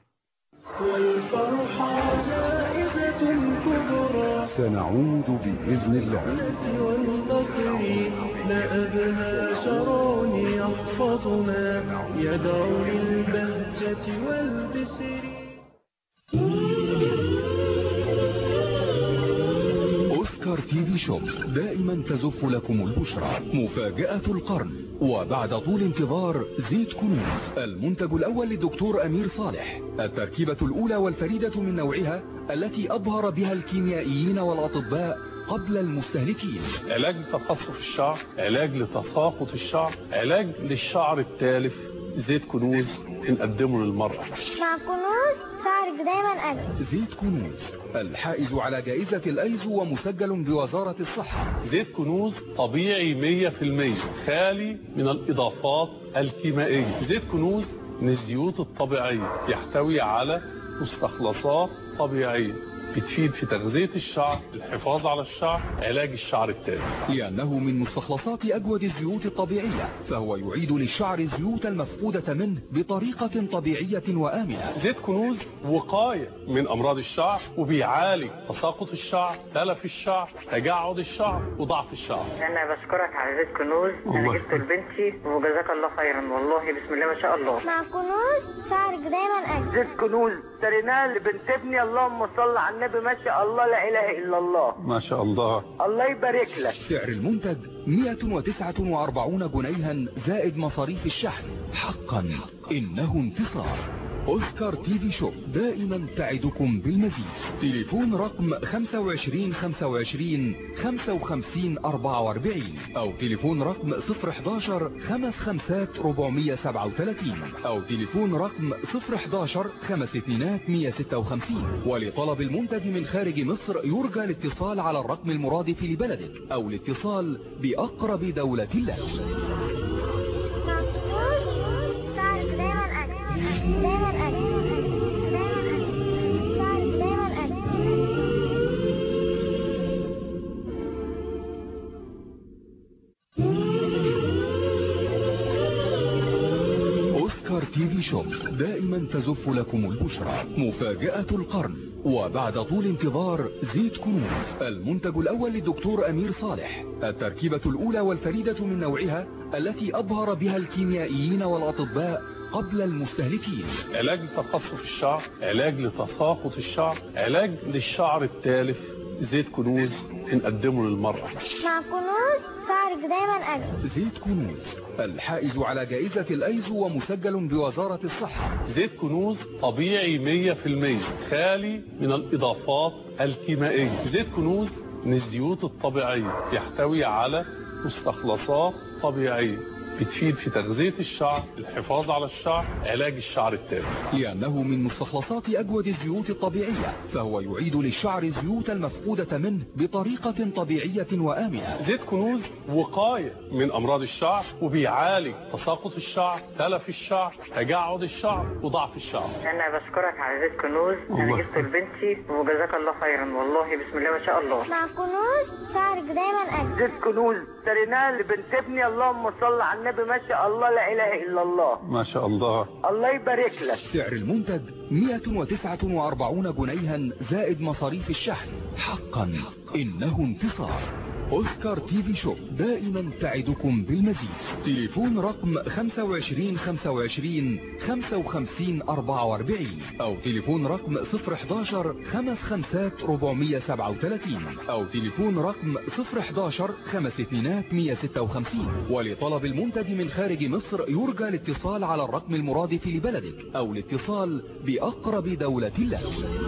والفرحة زائدة كبرى سنعود بإذن الله والبكر ما أبهى شرون يحفظنا يدعو للبهجة والبسر أوسكار تي في شوب دائما تزف لكم البشرى مفاجأة القرن وبعد طول انتظار زيت كنوز المنتج الأول للدكتور أمير صالح التركيبة الأولى والفريدة من نوعها التي أبهر بها الكيميائيين والأطباء قبل المستهلكين علاج لتقصف الشعر علاج لتساقط الشعر علاج للشعر التالف زيت كنوز بنقدمه للمرأة مع كنوز شعرك دايما أجمل زيت كنوز الحائز على جائزة الأيزو ومسجل بوزارة الصحة زيت كنوز طبيعي 100% خالي من الإضافات الكيميائية زيت كنوز من الزيوت الطبيعية يحتوي على مستخلصات طبيعية بتفيد في تغذية الشعر الحفاظ على الشعر علاج الشعر التالف لأنه من مستخلصات أجود الزيوت الطبيعية فهو يعيد للشعر الزيوت المفقودة منه بطريقة طبيعية وآمنة زيت كنوز وقاية من أمراض الشعر وبيعالج تساقط الشعر تلف الشعر تجعد الشعر وضعف الشعر انا بشكرك على زيت كنوز انا الله جبته لبنتي وجزاك الله خيرا والله بسم الله ما شاء الله مع كنوز شعرك دايما أجمل زيت كنوز اشتريناه لبنت ابني اللهم صل على النبي ما شاء الله لا اله الا الله ما شاء الله الله يبارك لك سعر المنتج 149 جنيها زائد مصاريف الشحن حقا إنه انتصار أوسكار تي في شوب دائما تعدكم بالمزيد تليفون رقم 25 25 55 44 أو تليفون رقم 011 55 437 أو تليفون رقم 011 52 156 ولطلب المنتج من خارج مصر يرجى الاتصال على الرقم المرادف لبلدك أو الاتصال بأقرب دولة لك شعرك دايما أجمل دايما أجمل دايما أجمل شعرك دايما أجمل أوسكار تي في شوب دائما تزف لكم البشرى مفاجأة القرن وبعد طول انتظار زيت كنوز المنتج الأول للدكتور أمير صالح التركيبة الأولى والفريدة من نوعها التي أبهر بها الكيميائيين والأطباء قبل المستهلكين علاج لتقصف الشعر علاج لتساقط الشعر علاج للشعر التالف زيت كنوز بنقدمه للمرأة مع كنوز شعرك دايما أجمل زيت كنوز الحائز على جائزة الأيزو ومسجل بوزارة الصحة زيت كنوز طبيعي 100% خالي من الإضافات الكيميائية زيت كنوز من الزيوت الطبيعية يحتوي على مستخلصات طبيعية بتفيد في تغذية الشعر الحفاظ على الشعر علاج الشعر التالف لأنه من مستخلصات أجود الزيوت الطبيعية فهو يعيد للشعر الزيوت المفقودة منه بطريقة طبيعية وآمنة زيت كنوز وقاية من أمراض الشعر وبيعالج تساقط الشعر تلف الشعر تجعد الشعر وضعف الشعر انا بشكرك على زيت كنوز انا الله. جبته لبنتي وجزاك الله خيرا والله بسم الله ما شاء الله مع كنوز شعرك دايما أجمل زيت كنوز اشتريناه لبنت ابني اللهم صل على النبي ما شاء الله لا اله الا الله ما شاء الله الله يبارك لك سعر المنتج 149 جنيها زائد مصاريف الشحن حقا إنه انتصار أوسكار تي في شوب دائما تعدكم بالمزيد تليفون رقم 25 25 55 44 أو تليفون رقم 011 55 437 أو تليفون رقم 011 52 156 ولطلب المنتج من خارج مصر يرجى الاتصال على الرقم المرادف لبلدك أو الاتصال بأقرب دولة لك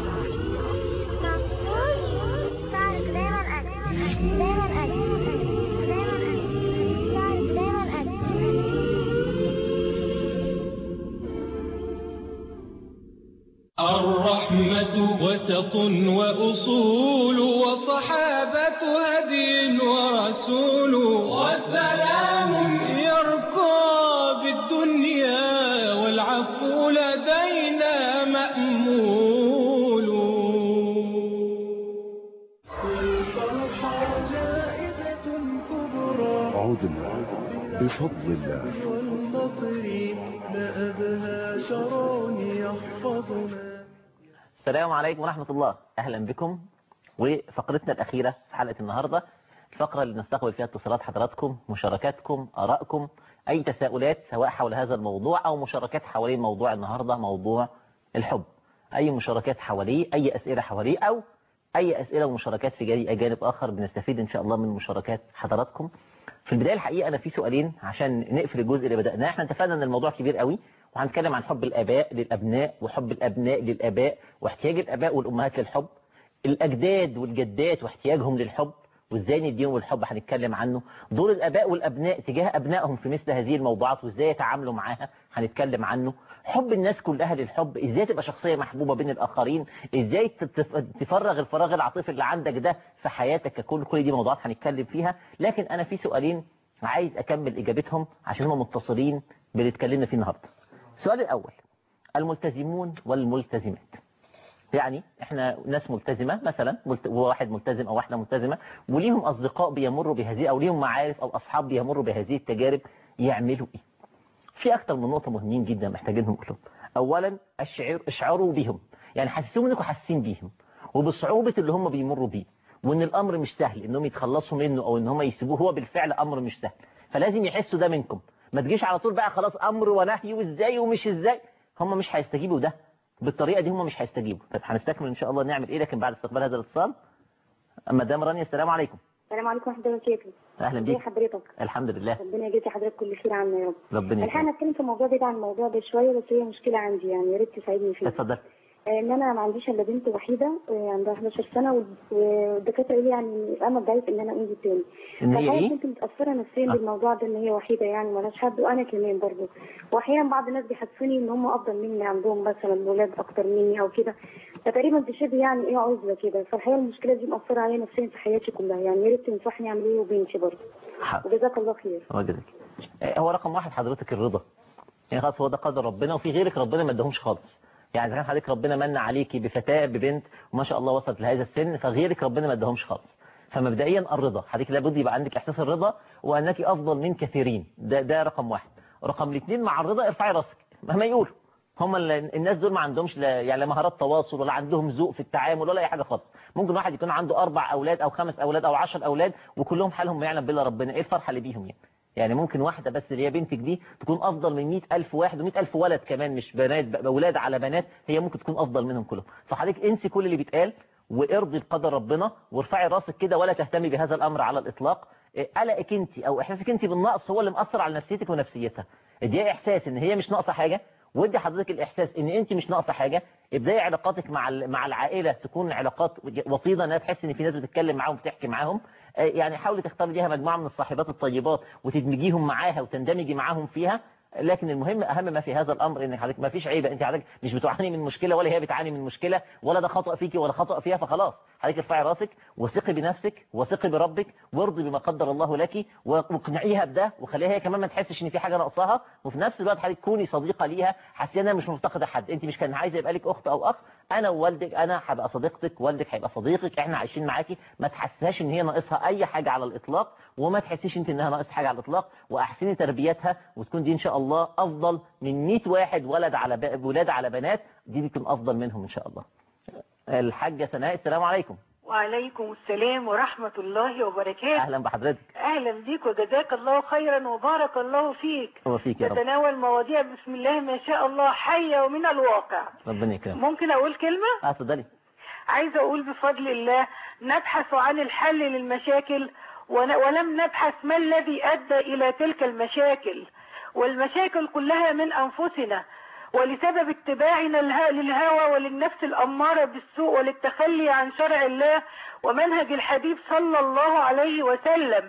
مع كنوز شعرك دايما أجمل دايما أجمل دايما أجمل شعرك دايما أجمل الرحمة وسط وأصول وصحابة هدي ورسول والسلام يركى بالدنيا والعفو لدينا مأمول الفرحة جائزة كبرى عدنا بفضل الله والنصر ما أبهى شرون يحفظنا السلام عليكم ورحمة الله أهلا بكم وفقرتنا الأخيرة في حلقة النهاردة الفقرة اللي نستقبل فيها اتصالات حضراتكم مشاركاتكم آرائكم أي تساؤلات سواء حول هذا الموضوع أو مشاركات حوالين موضوع النهاردة موضوع الحب أي مشاركات حواليه أي أسئلة حواليه أو أي أسئلة ومشاركات في جانب جانب آخر بنستفيد إن شاء الله من مشاركات حضراتكم في البداية الحقيقة أنا في سؤالين عشان نقفل الجزء اللي بدأناه احنا اتفقنا ان الموضوع كبير قوي وهنتكلم عن حب الآباء للأبناء وحب الأبناء للآباء واحتياج الآباء والأمهات للحب الأجداد والجدات واحتياجهم للحب وازاي نديهم الحب هنتكلم عنه دور الآباء والأبناء تجاه أبنائهم في مثل هذه الموضوعات وازاي يتعاملوا معاها هنتكلم عنه حب الناس كلها للحب ازاي تبقى شخصية محبوبة بين الآخرين ازاي تتف- تفرغ الفراغ العاطفي اللي عندك ده في حياتك ككل كل دي موضوعات هنتكلم فيها لكن أنا في سؤالين عايز أكمل إجابتهم عشان هم متصلين باللي اتكلمنا فيه النهاردة السؤال الأول الملتزمون والملتزمات يعني احنا ناس ملتزمة مثلا ملت... واحد ملتزم او واحدة ملتزمة وليهم اصدقاء بيمروا بهذه او ليهم معارف او اصحاب بيمروا بهذه التجارب يعملوا ايه في اكتر من نقطة مهمين جدا محتاجينهم كلهم اولا اشعر اشعروا بهم يعني حسسوهم انكم حاسين بيهم وبصعوبة اللي هم بيمروا بيه وان الامر مش سهل انهم يتخلصوا منه او ان هم يسيبوه هو بالفعل امر مش سهل فلازم يحسوا ده منكم ما تجيش على طول بقى خلاص امر ونهي وازاي ومش ازاي هم مش هيستجيبوا ده بالطريقة دي هم مش هيستجيبوا طيب هنستكمل ان شاء الله نعمل ايه لكن بعد استقبال هذا الاتصال مدام رانيا السلام عليكم السلام عليكم ورحمه الله وبركاته اهلا ازي بيك حضرتك الحمد لله ربنا يجزي حضرتك كل خير عنا يا رب ربنا الحقيقه انا يكرمك اتكلم في موضوع بعيد عن الموضوع ده شويه بس هي مشكله عندي يعني يا ريت تساعدني فيها اتفضل آه، ان انا ما عنديش الا بنت وحيده آه، عندها 11 سنه وال- والدكاتره قالوا لي يعني انا ضعيف ان انا انجب تاني ان هي فالحقيقة ايه كنت متاثره نفسيا آه. بالموضوع ده ان هي وحيده يعني مالهاش حد وانا كمان برضه واحيانا بعض الناس بيحسوني ان هم افضل مني عندهم مثلا ولاد اكتر مني او كده فتقريبا بتشبه يعني ايه عزله كده فالحقيقه المشكله دي مأثره عليا نفسيا في حياتي كلها يعني يا ريت تنصحني اعمل ايه وبنتي برضه حاضر وجزاك الله خير الله يجزاك آه، هو رقم واحد حضرتك الرضا يعني خلاص هو ده قدر ربنا وفي غيرك ربنا ما اداهمش خالص يعني اذا كان حضرتك ربنا من عليكي بفتاه ببنت وما شاء الله وصلت لهذا السن فغيرك ربنا ما اداهمش خالص فمبدئيا الرضا حضرتك لابد يبقى عندك احساس الرضا وانك افضل من كثيرين ده ده رقم واحد رقم الاثنين مع الرضا ارفعي راسك مهما يقولوا هم ال- الناس دول ما عندهمش لا يعني لا مهارات تواصل ولا عندهم ذوق في التعامل ولا اي حاجه خالص ممكن واحد يكون عنده اربع اولاد او خمس اولاد او عشر اولاد وكلهم حالهم ما يعلم بالله ربنا ايه الفرحه اللي بيهم يعني يعني ممكن واحدة بس اللي هي بنتك دي تكون أفضل من 100000 واحد و100000 ولد كمان مش بنات ب- أولاد على بنات هي ممكن تكون أفضل منهم كلهم فحضرتك انسي كل اللي بيتقال وارضي بقدر ربنا وارفعي راسك كده ولا تهتمي بهذا الأمر على الإطلاق إيه، قلقك انت أو إحساسك انت بالنقص هو اللي مأثر على نفسيتك ونفسيتها اديها إحساس إن هي مش ناقصة حاجة ودي حضرتك الإحساس إن أنت مش ناقصة حاجة ابدأي علاقاتك مع ال- مع العائلة تكون علاقات وطيدة إنها تحس إن في ناس بتتكلم معاهم بتحكي معاهم آه، يعني حاولي تختاري ليها مجموعة من الصاحبات الطيبات وتدمجيهم معاها وتندمجي معاهم فيها لكن المهم اهم ما في هذا الامر ان حضرتك ما فيش عيبه انت حضرتك مش بتعاني من مشكله ولا هي بتعاني من مشكله ولا ده خطا فيكي ولا خطا فيها فخلاص حضرتك ارفعي راسك وثقي بنفسك وثقي بربك وارضي بما قدر الله لك واقنعيها بده وخليها هي كمان ما تحسش ان في حاجه ناقصاها وفي نفس الوقت حضرتك كوني صديقه ليها حاسه انها مش مفتقده حد انت مش كان عايزه يبقى لك اخت او اخ انا ووالدك انا هبقى صديقتك والدك هيبقى صديقك احنا عايشين معاكي ما تحسهاش ان هي ناقصها اي حاجه على الاطلاق وما تحسيش انت انها ناقص حاجه على الاطلاق واحسني تربيتها وتكون دي ان شاء الله افضل من 100 واحد ولد على ب... ولاد على بنات دي بتكون افضل منهم ان شاء الله الحاجه سناء السلام عليكم وعليكم السلام ورحمة الله وبركاته اهلا بحضرتك أهلا بيك وجزاك الله خيرا وبارك الله فيك هو فيك يا رب تتناول مواضيع بسم الله ما شاء الله حية ومن الواقع ربنا يكرمك ممكن أقول كلمة اه اتفضلي عايزة أقول بفضل الله نبحث عن الحل للمشاكل ون- ولم نبحث ما الذي أدى إلى تلك المشاكل والمشاكل كلها من أنفسنا ولسبب اتباعنا اله- للهوى وللنفس الأمارة بالسوء وللتخلي عن شرع الله ومنهج الحبيب صلى الله عليه وسلم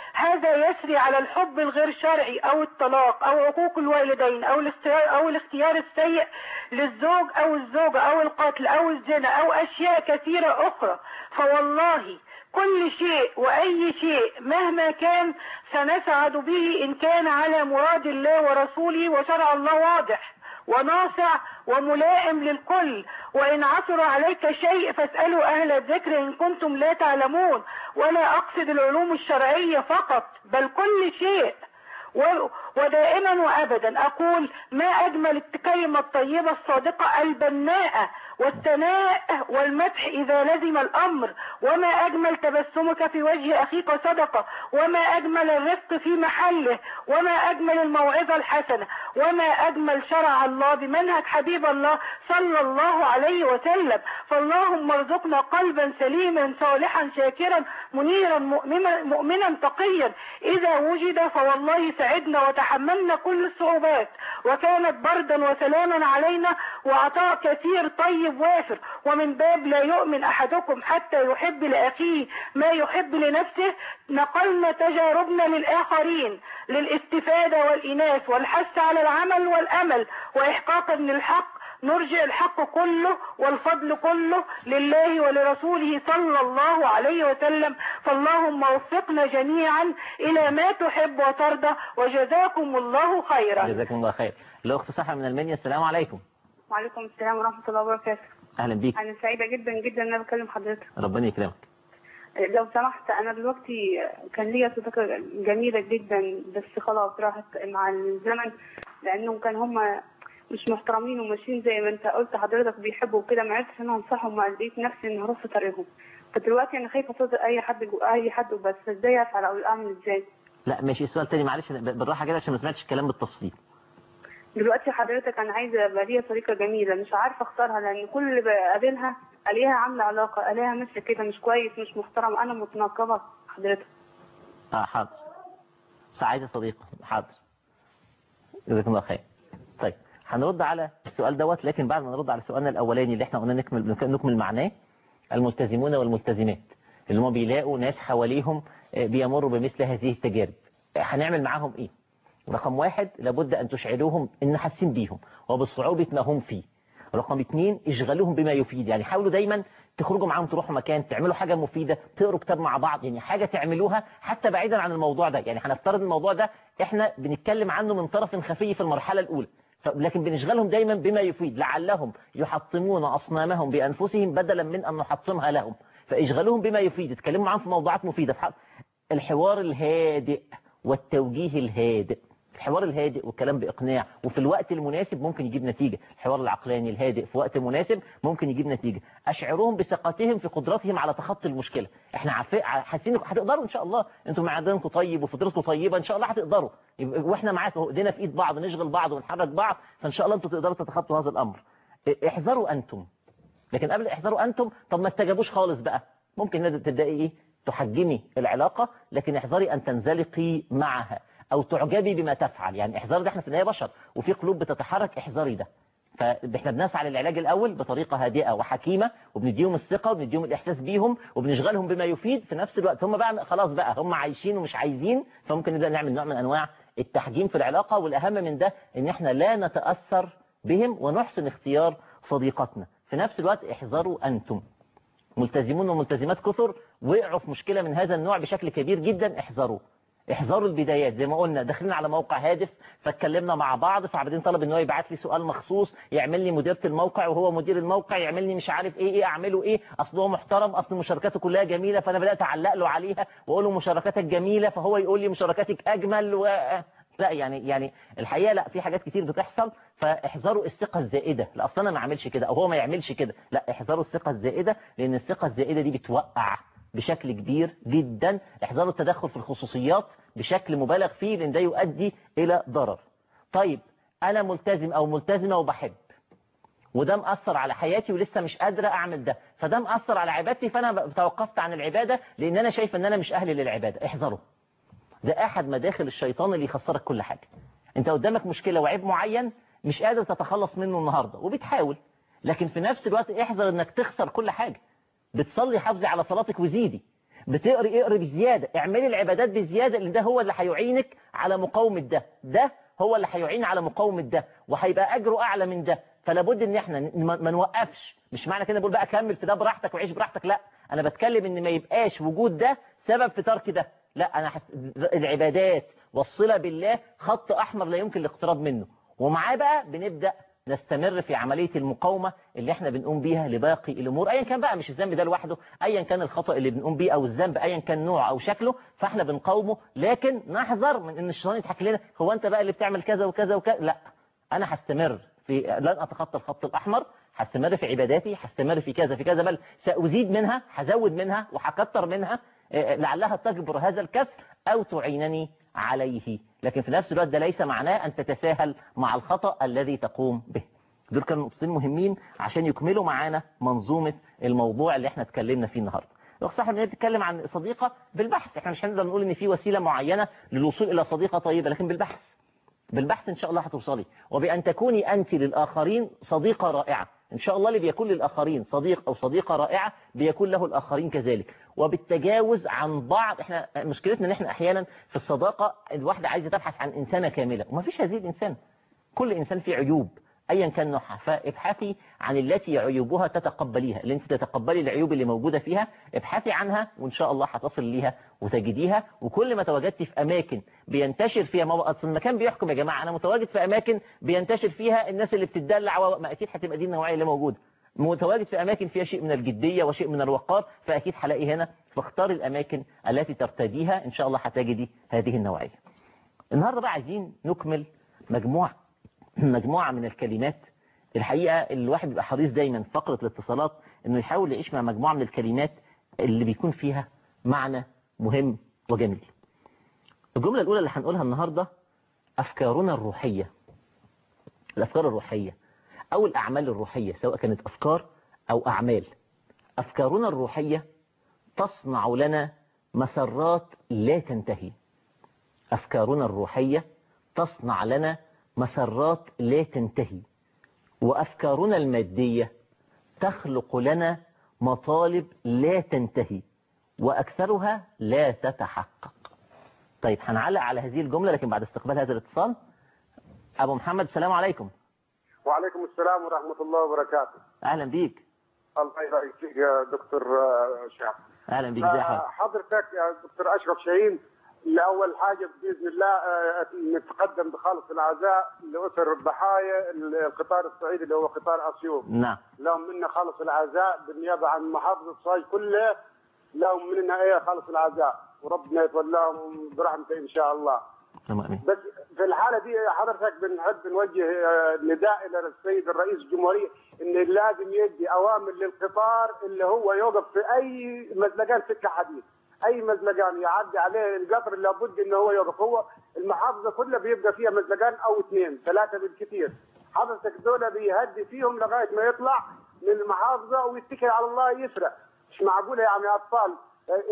هذا يسري على الحب الغير شرعي او الطلاق او عقوق الوالدين او الاختيار او الاختيار السيء للزوج او الزوجة او القتل او الزنا او اشياء كثيرة اخرى فوالله كل شيء واي شيء مهما كان سنسعد به ان كان على مراد الله ورسوله وشرع الله واضح وناصع وملائم للكل وإن عثر عليك شيء فاسألوا أهل الذكر إن كنتم لا تعلمون ولا أقصد العلوم الشرعية فقط بل كل شيء و- ودائما وابدا اقول ما اجمل الكلمة الطيبة الصادقة البناءة والثناء والمدح اذا لزم الامر وما اجمل تبسمك في وجه اخيك صدقة وما اجمل الرفق في محله وما اجمل الموعظة الحسنة وما اجمل شرع الله بمنهج حبيب الله صلى الله عليه وسلم فاللهم ارزقنا قلبا سليما صالحا شاكرا منيرا مؤمنا, مؤمنا تقيا اذا وجد فوالله سعدنا وتحملنا كل الصعوبات وكانت بردا وسلاما علينا وعطاء كثير طيب وافر ومن باب لا يؤمن احدكم حتى يحب لاخيه ما يحب لنفسه نقلنا تجاربنا للاخرين للاستفادة والاناث والحث على العمل والامل واحقاقا للحق نرجع الحق كله والفضل كله لله ولرسوله صلى الله عليه وسلم فاللهم وفقنا جميعا إلى ما تحب وترضى وجزاكم الله خيرا جزاكم الله خير الاخت سحر من المنيا السلام عليكم وعليكم السلام ورحمة الله وبركاته اهلا بيك أنا سعيدة جدا جدا إن أنا بكلم حضرتك ربنا يكرمك لو سمحت أنا دلوقتي كان ليا صداقة جميلة جدا بس خلاص راحت مع الزمن لأنهم كان هم مش محترمين وماشيين زي ما أنت قلت حضرتك بيحبوا وكده ما عرفتش إن أنا أنصحهم ما لقيت نفسي إن هروح في طريقهم فدلوقتي أنا خايفة أصدق أي حد جو أي حد وبس إزاي أفعل أو أعمل إزاي لا ماشي السؤال تاني معلش بالراحه كده عشان ما سمعتش الكلام بالتفصيل دلوقتي حضرتك انا عايزه ابقى ليا صديقه جميله مش عارفه اختارها لان كل اللي بقابلها الاقيها عامله علاقه الاقيها ماشيه كده مش كويس مش محترم انا متناقضه حضرتك اه حاضر سعيد صديق حاضر جزاكم الله خير طيب هنرد على السؤال دوت لكن بعد ما نرد على سؤالنا الاولاني اللي احنا قلنا نكمل نكمل معناه الملتزمون والملتزمات اللي هم بيلاقوا ناس حواليهم آه، بيمروا بمثل هذه التجارب آه، هنعمل معاهم ايه رقم واحد لابد ان تشعروهم ان حاسين بيهم وبصعوبة ما هم فيه رقم اتنين اشغلوهم بما يفيد يعني حاولوا دايما تخرجوا معاهم تروحوا مكان تعملوا حاجة مفيدة تقروا كتاب مع بعض يعني حاجة تعملوها حتى بعيدا عن الموضوع ده يعني هنفترض الموضوع ده احنا بنتكلم عنه من طرف خفي في المرحلة الأولى ف- لكن بنشغلهم دايما بما يفيد لعلهم يحطمون أصنامهم بأنفسهم بدلا من أن نحطمها لهم فاشغلوهم بما يفيد اتكلموا معاهم في موضوعات مفيدة في حق- الحوار الهادئ والتوجيه الهادئ الحوار الهادئ والكلام بإقناع وفي الوقت المناسب ممكن يجيب نتيجة الحوار العقلاني الهادئ في وقت مناسب ممكن يجيب نتيجة أشعرهم بثقتهم في قدرتهم على تخطي المشكلة احنا عارفين حاسين إنكم هتقدروا إن شاء الله انتم معدنكم طيب وفطرتكم طيبة إن شاء الله هتقدروا يبقى- واحنا معاكم ايدينا في ايد بعض نشغل بعض ونحرك بعض فإن شاء الله انتم تقدروا تتخطوا هذا الأمر احذروا أنتم لكن قبل احذروا أنتم طب ما استجابوش خالص بقى ممكن إنها تبدأي إيه تحجمي العلاقة لكن احذري أن تنزلقي معها أو تعجبي بما تفعل يعني احذري ده احنا في النهاية بشر وفي قلوب بتتحرك احذري ده فاحنا بنسعى للعلاج الأول بطريقة هادئة وحكيمة وبنديهم الثقة وبنديهم الإحساس بيهم وبنشغلهم بما يفيد في نفس الوقت هم بقى خلاص بقى هم عايشين ومش عايزين فممكن نبدأ نعمل نوع من أنواع التحجيم في العلاقة والأهم من ده إن احنا لا نتأثر بهم ونحسن اختيار صديقتنا في نفس الوقت احذروا أنتم ملتزمون وملتزمات كثر وقعوا في مشكلة من هذا النوع بشكل كبير جدا احذروا احذروا البدايات زي ما قلنا داخلين على موقع هادف فاتكلمنا مع بعض فعبدين طلب ان هو يبعت لي سؤال مخصوص يعمل لي مديرة الموقع وهو مدير الموقع يعمل لي مش عارف ايه ايه اعمله ايه اصل هو محترم اصل مشاركاته كلها جميلة فانا بدأت اعلق له عليها واقول له مشاركاتك جميلة فهو يقول لي مشاركاتك اجمل و... لا يعني يعني الحقيقة لا في حاجات كتير بتحصل فاحذروا الثقة الزائدة لا اصلا انا ما اعملش كده او هو ما يعملش كده لا احذروا الثقة الزائدة لان الثقة الزائدة دي بتوقع بشكل كبير جدا احذروا التدخل في الخصوصيات بشكل مبالغ فيه لان ده يؤدي الى ضرر طيب انا ملتزم او ملتزمة وبحب وده مأثر على حياتي ولسه مش قادرة أعمل ده فده مأثر على عبادتي فأنا توقفت عن العبادة لأن أنا شايف أن أنا مش أهل للعبادة احذروا ده أحد مداخل الشيطان اللي يخسرك كل حاجة أنت قدامك مشكلة وعيب معين مش قادر تتخلص منه النهاردة وبتحاول لكن في نفس الوقت احذر أنك تخسر كل حاجة بتصلي حافظي على صلاتك وزيدي بتقري اقري بزيادة اعملي العبادات بزيادة لان ده هو اللي هيعينك على مقاومة ده ده هو اللي هيعين على مقاومة ده وهيبقى اجره اعلى من ده فلا بد ان احنا ما ما نوقفش مش معنى كده بقول بقى كمل في ده براحتك وعيش براحتك لا انا بتكلم ان ما يبقاش وجود ده سبب في ترك ده لا انا حس... العبادات والصلة بالله خط احمر لا يمكن الاقتراب منه ومعاه بقى بنبدأ نستمر في عملية المقاومة اللي احنا بنقوم بيها لباقي الأمور أيا كان بقى مش الذنب ده لوحده أيا كان الخطأ اللي بنقوم بيه أو الذنب أيا كان نوعه أو شكله فاحنا بنقاومه لكن نحذر من أن الشيطان يضحك لنا هو أنت بقى اللي بتعمل كذا وكذا وكذا لا أنا هستمر في لن أتخطى الخط الأحمر هستمر في عباداتي هستمر في كذا في كذا بل سأزيد منها هزود منها وهكتر منها لعلها تجبر هذا الكسر أو تعينني عليه لكن في نفس الوقت ده ليس معناه أن تتساهل مع الخطأ الذي تقوم به دول كانوا نقطتين مهمين عشان يكملوا معانا منظومة الموضوع اللي احنا اتكلمنا فيه النهاردة الأخ صاحب بنتكلم عن صديقة بالبحث احنا مش هنقدر نقول ان في وسيلة معينة للوصول إلى صديقة طيبة لكن بالبحث بالبحث إن شاء الله هتوصلي وبأن تكوني أنت للآخرين صديقة رائعة إن شاء الله اللي بيكون للآخرين صديق أو صديقة رائعة بيكون له الآخرين كذلك وبالتجاوز عن بعض احنا مشكلتنا ان احنا احيانا في الصداقة الواحدة عايزة تبحث عن إنسانة كاملة وما فيش هذه الإنسان كل إنسان فيه عيوب ايا كان نوعها فابحثي عن التي عيوبها تتقبليها اللي انت تتقبلي العيوب اللي موجودة فيها ابحثي عنها وان شاء الله هتصل ليها وتجديها وكل ما تواجدتي في اماكن بينتشر فيها ما اصل المكان بيحكم يا جماعة انا متواجد في اماكن بينتشر فيها الناس اللي بتدلع ما اكيد هتبقى دي النوعية اللي موجودة متواجد في اماكن فيها شيء من الجدية وشيء من الوقار فاكيد هلاقي هنا فاختار الاماكن التي ترتديها ان شاء الله هتجدي هذه النوعية النهاردة بقى عايزين نكمل مجموعة مجموعة من الكلمات الحقيقة الواحد بيبقى حريص دايما في فقرة الاتصالات انه يحاول يعيش مع مجموعة من الكلمات اللي بيكون فيها معنى مهم وجميل الجملة الأولى اللي هنقولها النهاردة أفكارنا الروحية الأفكار الروحية أو الأعمال الروحية سواء كانت أفكار أو أعمال أفكارنا الروحية تصنع لنا مسرات لا تنتهي أفكارنا الروحية تصنع لنا مسرات لا تنتهي وأفكارنا المادية تخلق لنا مطالب لا تنتهي وأكثرها لا تتحقق طيب هنعلق على هذه الجملة لكن بعد استقبال هذا الاتصال أبو محمد السلام عليكم وعليكم السلام ورحمة الله وبركاته أهلا بيك الله يبارك فيك يا دكتور آه، شعب أهلا بيك ازي حضرتك حضرتك يا دكتور أشرف شاهين لأول حاجة بإذن الله آه، نتقدم بخالص العزاء لأسر الضحايا القطار الصعيدي اللي هو قطار أسيوط نعم لهم منا خالص العزاء بالنيابة عن محافظة صاج كلها لهم منا إيه خالص العزاء وربنا يتولاهم برحمته إن شاء الله اللهم امين بس في الحالة دي حضرتك بنحب نوجه آه، نداء إلى السيد الرئيس الجمهورية إن لازم يدي أوامر للقطار اللي هو يوقف في أي مزلقان سكة حديد أي مزلقان يعدي عليه القطر لابد إنه هو يوقف هو المحافظة كلها بيبقى فيها مزلقان أو اثنين ثلاثة بالكثير حضرتك دول بيهدي فيهم لغاية ما يطلع من المحافظة ويتكل على الله يسرع مش معقولة يعني أطفال آه،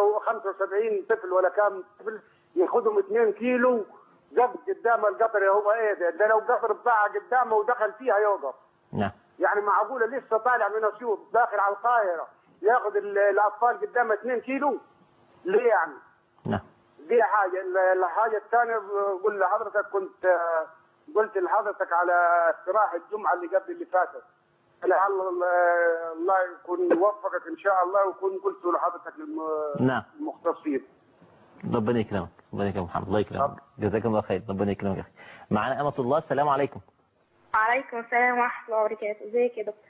75 طفل ولا كام طفل ياخدهم 2 كيلو قبل قدام القطر هو ايه ده, ده لو قطر بتاع قدامه ودخل فيها يوقف نعم يعني معقوله لسه طالع من اسيوط داخل على القاهره ياخذ ال- الاطفال قدامه 2 كيلو ليه يعني؟ نعم دي حاجه ال- الحاجه الثانيه بقول لحضرتك كنت آه، قلت لحضرتك على استراحه الجمعه اللي قبل اللي فاتت لعل آه، الله يكون يوفقك ان شاء الله ويكون قلت لحضرتك للم- نعم المختصين ربنا يكرمك ربنا يكرمك محمد الله يكرمك جزاك الله خير ربنا يكرمك يا اخي معانا أمة الله السلام عليكم وعليكم السلام ورحمة الله وبركاته ازيك يا دكتور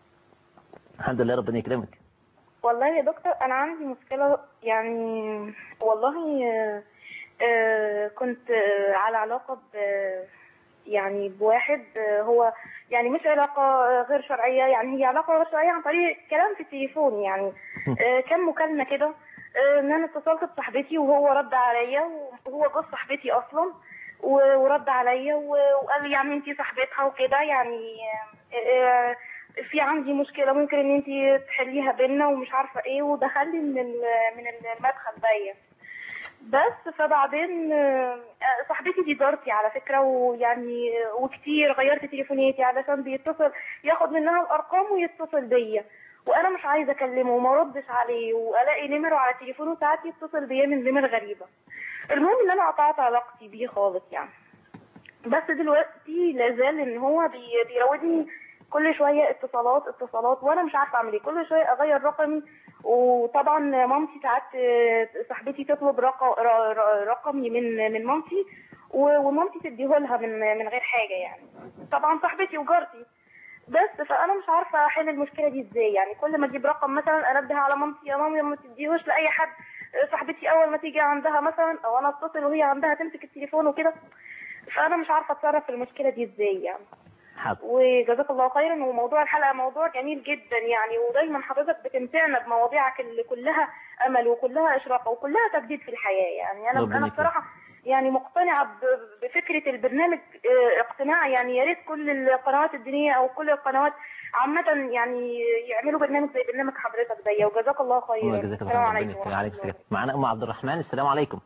الحمد لله ربنا يكرمك والله يا دكتور انا عندي مشكلة يعني والله آه، آه، كنت آه، على علاقة ب يعني بواحد آه، هو يعني مش علاقة آه، غير شرعية يعني هي علاقة غير شرعية عن طريق كلام في التليفون يعني آه، كان مكالمة كده آه، ان انا اتصلت بصاحبتي وهو رد عليا وهو جوز صاحبتي اصلا و- ورد عليا و- وقال لي يعني انتي صاحبتها وكده يعني آه، آه، في عندي مشكلة ممكن ان انتي تحليها بينا ومش عارفة ايه ودخل لي من ال- من المدخل دي بس فبعدين آه، صاحبتي دي جارتي على فكرة ويعني آه، وكتير غيرت تليفوناتي علشان بيتصل ياخد منها الارقام ويتصل بيا وانا مش عايزه اكلمه وما ردش عليه والاقي نمره على تليفونه ساعات يتصل بيا من نمر غريبه المهم ان انا قطعت علاقتي بيه خالص يعني بس دلوقتي لازال ان هو بي- بيراودني كل شويه اتصالات اتصالات وانا مش عارفه اعمل ايه كل شويه اغير رقمي وطبعا مامتي ساعات آه، صاحبتي تطلب رق- ر- ر- رقمي من من مامتي و- ومامتي تديهولها من من غير حاجه يعني طبعا صاحبتي وجارتي بس فانا مش عارفه احل المشكله دي ازاي يعني كل ما اجيب رقم مثلا انبه على مامتي يا مامي ما تديهوش لاي حد صاحبتي اول ما تيجي عندها مثلا او انا اتصل وهي عندها تمسك التليفون وكده فانا مش عارفه اتصرف في المشكله دي ازاي يعني حاضر وجزاك الله خيرا وموضوع الحلقه موضوع جميل جدا يعني ودايما حضرتك بتمتعنا بمواضيعك اللي كلها امل وكلها اشراقه وكلها تجديد في الحياه يعني انا ربنا انا يكرمك. بصراحه يعني مقتنعه ب- بفكره البرنامج آه، اقتناع يعني يا ريت كل القنوات الدينيه او كل القنوات عامه يعني يعملوا برنامج زي برنامج حضرتك ده وجزاك الله خيرا الله يجزاك الله السلام خير ربنا عليكم يكرمك عليك السلام معانا أم عبد الرحمن السلام عليكم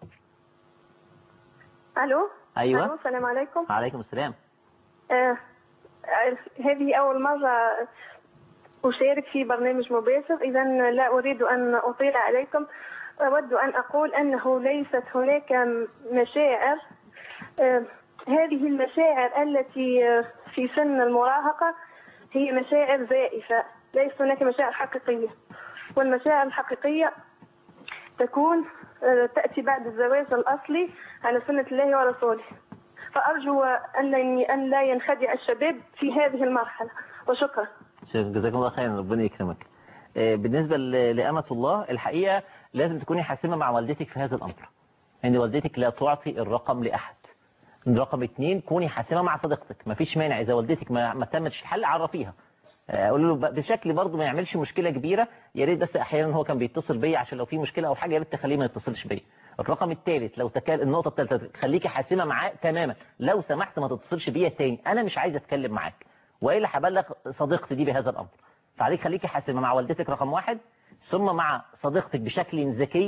الو أيوة. الو السلام عليكم عليكم السلام آه آه، هذه اول مره اشارك في برنامج مباشر اذا لا اريد ان اطيل عليكم اود ان اقول انه ليست هناك مشاعر آه هذه المشاعر التي آه، في سن المراهقه هي مشاعر زائفه ليس هناك مشاعر حقيقيه والمشاعر الحقيقيه تكون آه، تأتي بعد الزواج الأصلي على سنة الله ورسوله فأرجو أن لا- أن لا ينخدع الشباب في هذه المرحلة وشكرا شيخ جزاكم الله خيرا ربنا يكرمك آه، بالنسبة ل- لأمة الله الحقيقة لازم تكوني حاسمة مع والدتك في هذا الأمر ان والدتك لا تعطي الرقم لأحد رقم اتنين كوني حاسمة مع صديقتك مفيش مانع إذا والدتك ما, ما تمتش الحل عرفيها آه، قول له ب- بشكل برضه ما يعملش مشكلة كبيرة يا ريت بس أحيانا هو كان بيتصل بيا عشان لو في مشكلة أو حاجة يا ريت تخليه ما يتصلش بيا الرقم الثالث لو تكال النقطة الثالثة خليكي حاسمة معاه تماما لو سمحت ما تتصلش بيا تاني أنا مش عايز أتكلم معاك وإلا هبلغ صديقتي دي بهذا الأمر فعليك خليكي حاسمة مع والدتك رقم واحد ثم مع صديقتك بشكل ذكي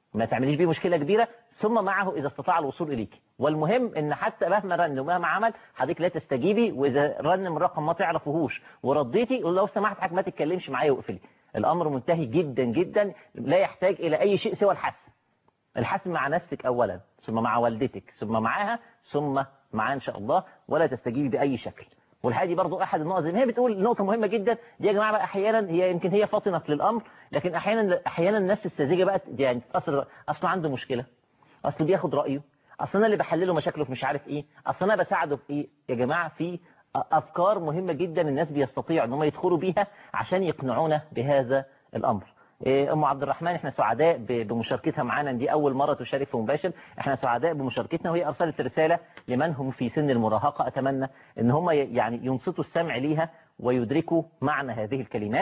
ما تعمليش بيه مشكلة كبيرة ثم معه إذا استطاع الوصول إليك والمهم إن حتى مهما رن ومهما عمل حضرتك لا تستجيبي وإذا رن من رقم ما تعرفهوش ورديتي قول لو سمحت حضرتك ما تتكلمش معايا واقفلي الأمر منتهي جدا جدا لا يحتاج إلى أي شيء سوى الحسم الحسم مع نفسك أولا ثم مع والدتك ثم معاها ثم معاه إن شاء الله ولا تستجيبي بأي شكل والحقيقه دي برضو احد النقط زي ما هي بتقول نقطه مهمه جدا دي يا جماعه بقى احيانا هي يمكن هي فاطنه للامر لكن احيانا احيانا الناس الساذجه بقى يعني اصل اصل عنده مشكله اصل بياخد رايه اصل انا اللي بحلله مشاكله في مش عارف ايه اصل انا بساعده في ايه يا جماعه في افكار مهمه جدا الناس بيستطيعوا ان هم يدخلوا بيها عشان يقنعونا بهذا الامر ام عبد الرحمن احنا سعداء بمشاركتها معانا دي اول مره تشارك في مباشر احنا سعداء بمشاركتنا وهي ارسلت رساله لمن هم في سن المراهقه اتمنى ان هم يعني ينصتوا السمع ليها ويدركوا معنى هذه الكلمات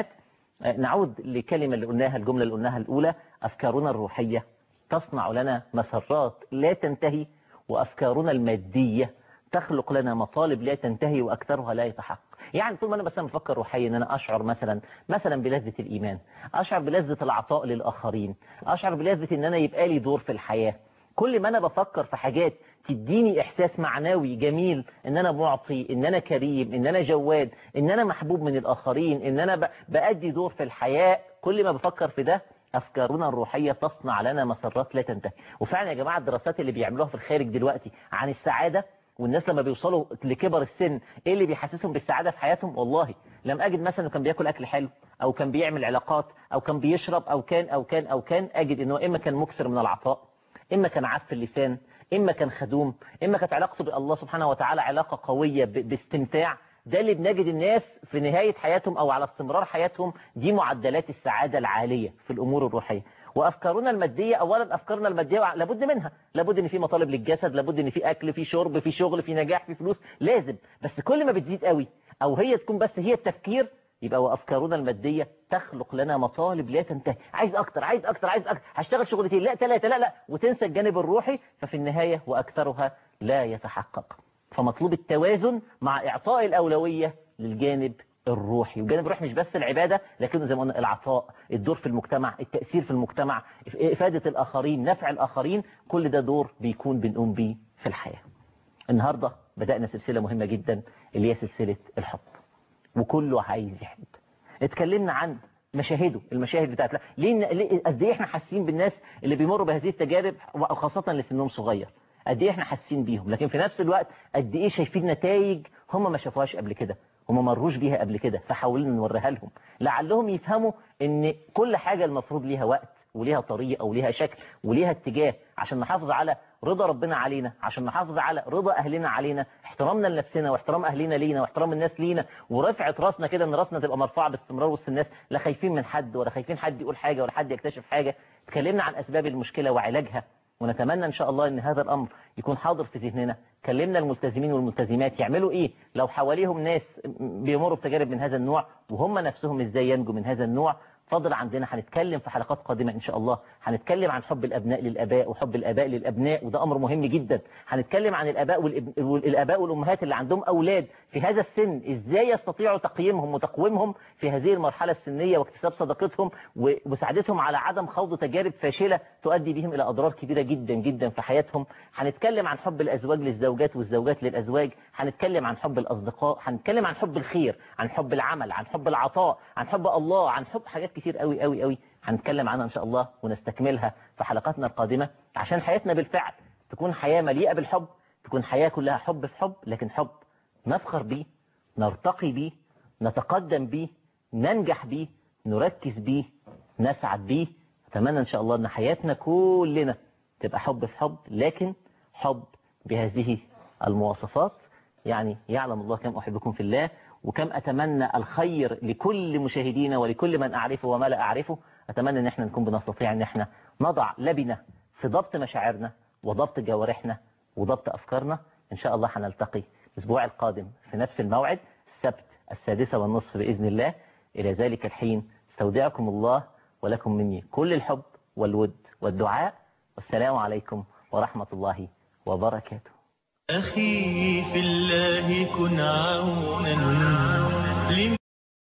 نعود لكلمه اللي قلناها الجمله اللي قلناها الاولى افكارنا الروحيه تصنع لنا مسرات لا تنتهي وافكارنا الماديه تخلق لنا مطالب لا تنتهي واكثرها لا يتحقق يعني طول ما انا بس بفكر روحيا ان انا اشعر مثلا مثلا بلذة الايمان اشعر بلذة العطاء للاخرين اشعر بلذة ان انا يبقى لي دور في الحياة كل ما انا بفكر في حاجات تديني احساس معنوي جميل ان انا معطي ان انا كريم ان انا جواد ان انا محبوب من الاخرين ان انا بأدي دور في الحياة كل ما بفكر في ده أفكارنا الروحية تصنع لنا مسرات لا تنتهي وفعلا يا جماعة الدراسات اللي بيعملوها في الخارج دلوقتي عن السعادة والناس لما بيوصلوا لكبر السن ايه اللي بيحسسهم بالسعادة في حياتهم والله لم اجد مثلا انه كان بياكل اكل حلو او كان بيعمل علاقات او كان بيشرب او كان او كان او كان اجد انه اما كان مكسر من العطاء اما كان عف اللسان اما كان خدوم اما كانت علاقته بالله سبحانه وتعالى علاقة قوية باستمتاع ده اللي بنجد الناس في نهاية حياتهم او على استمرار حياتهم دي معدلات السعادة العالية في الامور الروحية وافكارنا الماديه اولا افكارنا الماديه لابد منها لابد ان في مطالب للجسد لابد ان في اكل في شرب في شغل في نجاح في فلوس لازم بس كل ما بتزيد قوي او هي تكون بس هي التفكير يبقى وافكارنا الماديه تخلق لنا مطالب لا تنتهي عايز اكتر عايز اكتر عايز اكتر هشتغل شغلتين لا ثلاثه لا لا وتنسى الجانب الروحي ففي النهايه واكثرها لا يتحقق فمطلوب التوازن مع اعطاء الاولويه للجانب الروحي والجانب الروحي مش بس العبادة لكنه زي ما قلنا العطاء الدور في المجتمع التأثير في المجتمع إفادة الآخرين نفع الآخرين كل ده دور بيكون بنقوم بيه في الحياة النهاردة بدأنا سلسلة مهمة جدا اللي هي سلسلة الحب وكله عايز يحب اتكلمنا عن مشاهده المشاهد بتاعت لا ليه قد ايه احنا حاسين بالناس اللي بيمروا بهذه التجارب وخاصة اللي سنهم صغير قد ايه احنا حاسين بيهم لكن في نفس الوقت قد ايه شايفين نتائج هم ما شافوهاش قبل كده هم مروش بيها قبل كده فحاولنا نوريها لهم لعلهم يفهموا ان كل حاجة المفروض ليها وقت وليها طريقة وليها شكل وليها اتجاه عشان نحافظ على رضا ربنا علينا عشان نحافظ على رضا أهلنا علينا احترامنا لنفسنا واحترام أهلنا لينا واحترام الناس لينا ورفعة راسنا كده ان راسنا تبقى مرفوعة باستمرار وسط الناس لا خايفين من حد ولا خايفين حد يقول حاجة ولا حد يكتشف حاجة اتكلمنا عن أسباب المشكلة وعلاجها ونتمنى إن شاء الله أن هذا الأمر يكون حاضر في ذهننا كلمنا الملتزمين والملتزمات يعملوا إيه لو حواليهم ناس بيمروا بتجارب من هذا النوع وهم نفسهم إزاي ينجوا من هذا النوع فضل عندنا هنتكلم في حلقات قادمة إن شاء الله هنتكلم عن حب الأبناء للأباء وحب الأباء للأبناء وده أمر مهم جدا هنتكلم عن الأباء والأباء والأمهات اللي عندهم أولاد في هذا السن إزاي يستطيعوا تقييمهم وتقويمهم في هذه المرحلة السنية واكتساب صداقتهم ومساعدتهم على عدم خوض تجارب فاشلة تؤدي بهم إلى أضرار كبيرة جدا جدا في حياتهم هنتكلم عن حب الأزواج للزوجات والزوجات للأزواج هنتكلم عن حب الأصدقاء هنتكلم عن حب الخير عن حب العمل عن حب العطاء عن حب الله عن حب حاجات كتير قوي قوي قوي هنتكلم عنها إن شاء الله ونستكملها في حلقاتنا القادمة عشان حياتنا بالفعل تكون حياة مليئة بالحب تكون حياة كلها حب في حب لكن حب نفخر بيه نرتقي بيه نتقدم بيه ننجح بيه نركز بيه نسعد بيه أتمنى إن شاء الله أن حياتنا كلنا تبقى حب في حب لكن حب بهذه المواصفات يعني يعلم الله كم أحبكم في الله وكم أتمنى الخير لكل مشاهدينا ولكل من أعرفه وما لا أعرفه أتمنى أن احنا نكون بنستطيع أن احنا نضع لبنة في ضبط مشاعرنا وضبط جوارحنا وضبط أفكارنا إن شاء الله هنلتقي الأسبوع القادم في نفس الموعد السبت السادسة والنصف بإذن الله إلى ذلك الحين استودعكم الله ولكم مني كل الحب والود والدعاء والسلام عليكم ورحمة الله وبركاته أخي في الله كن عونا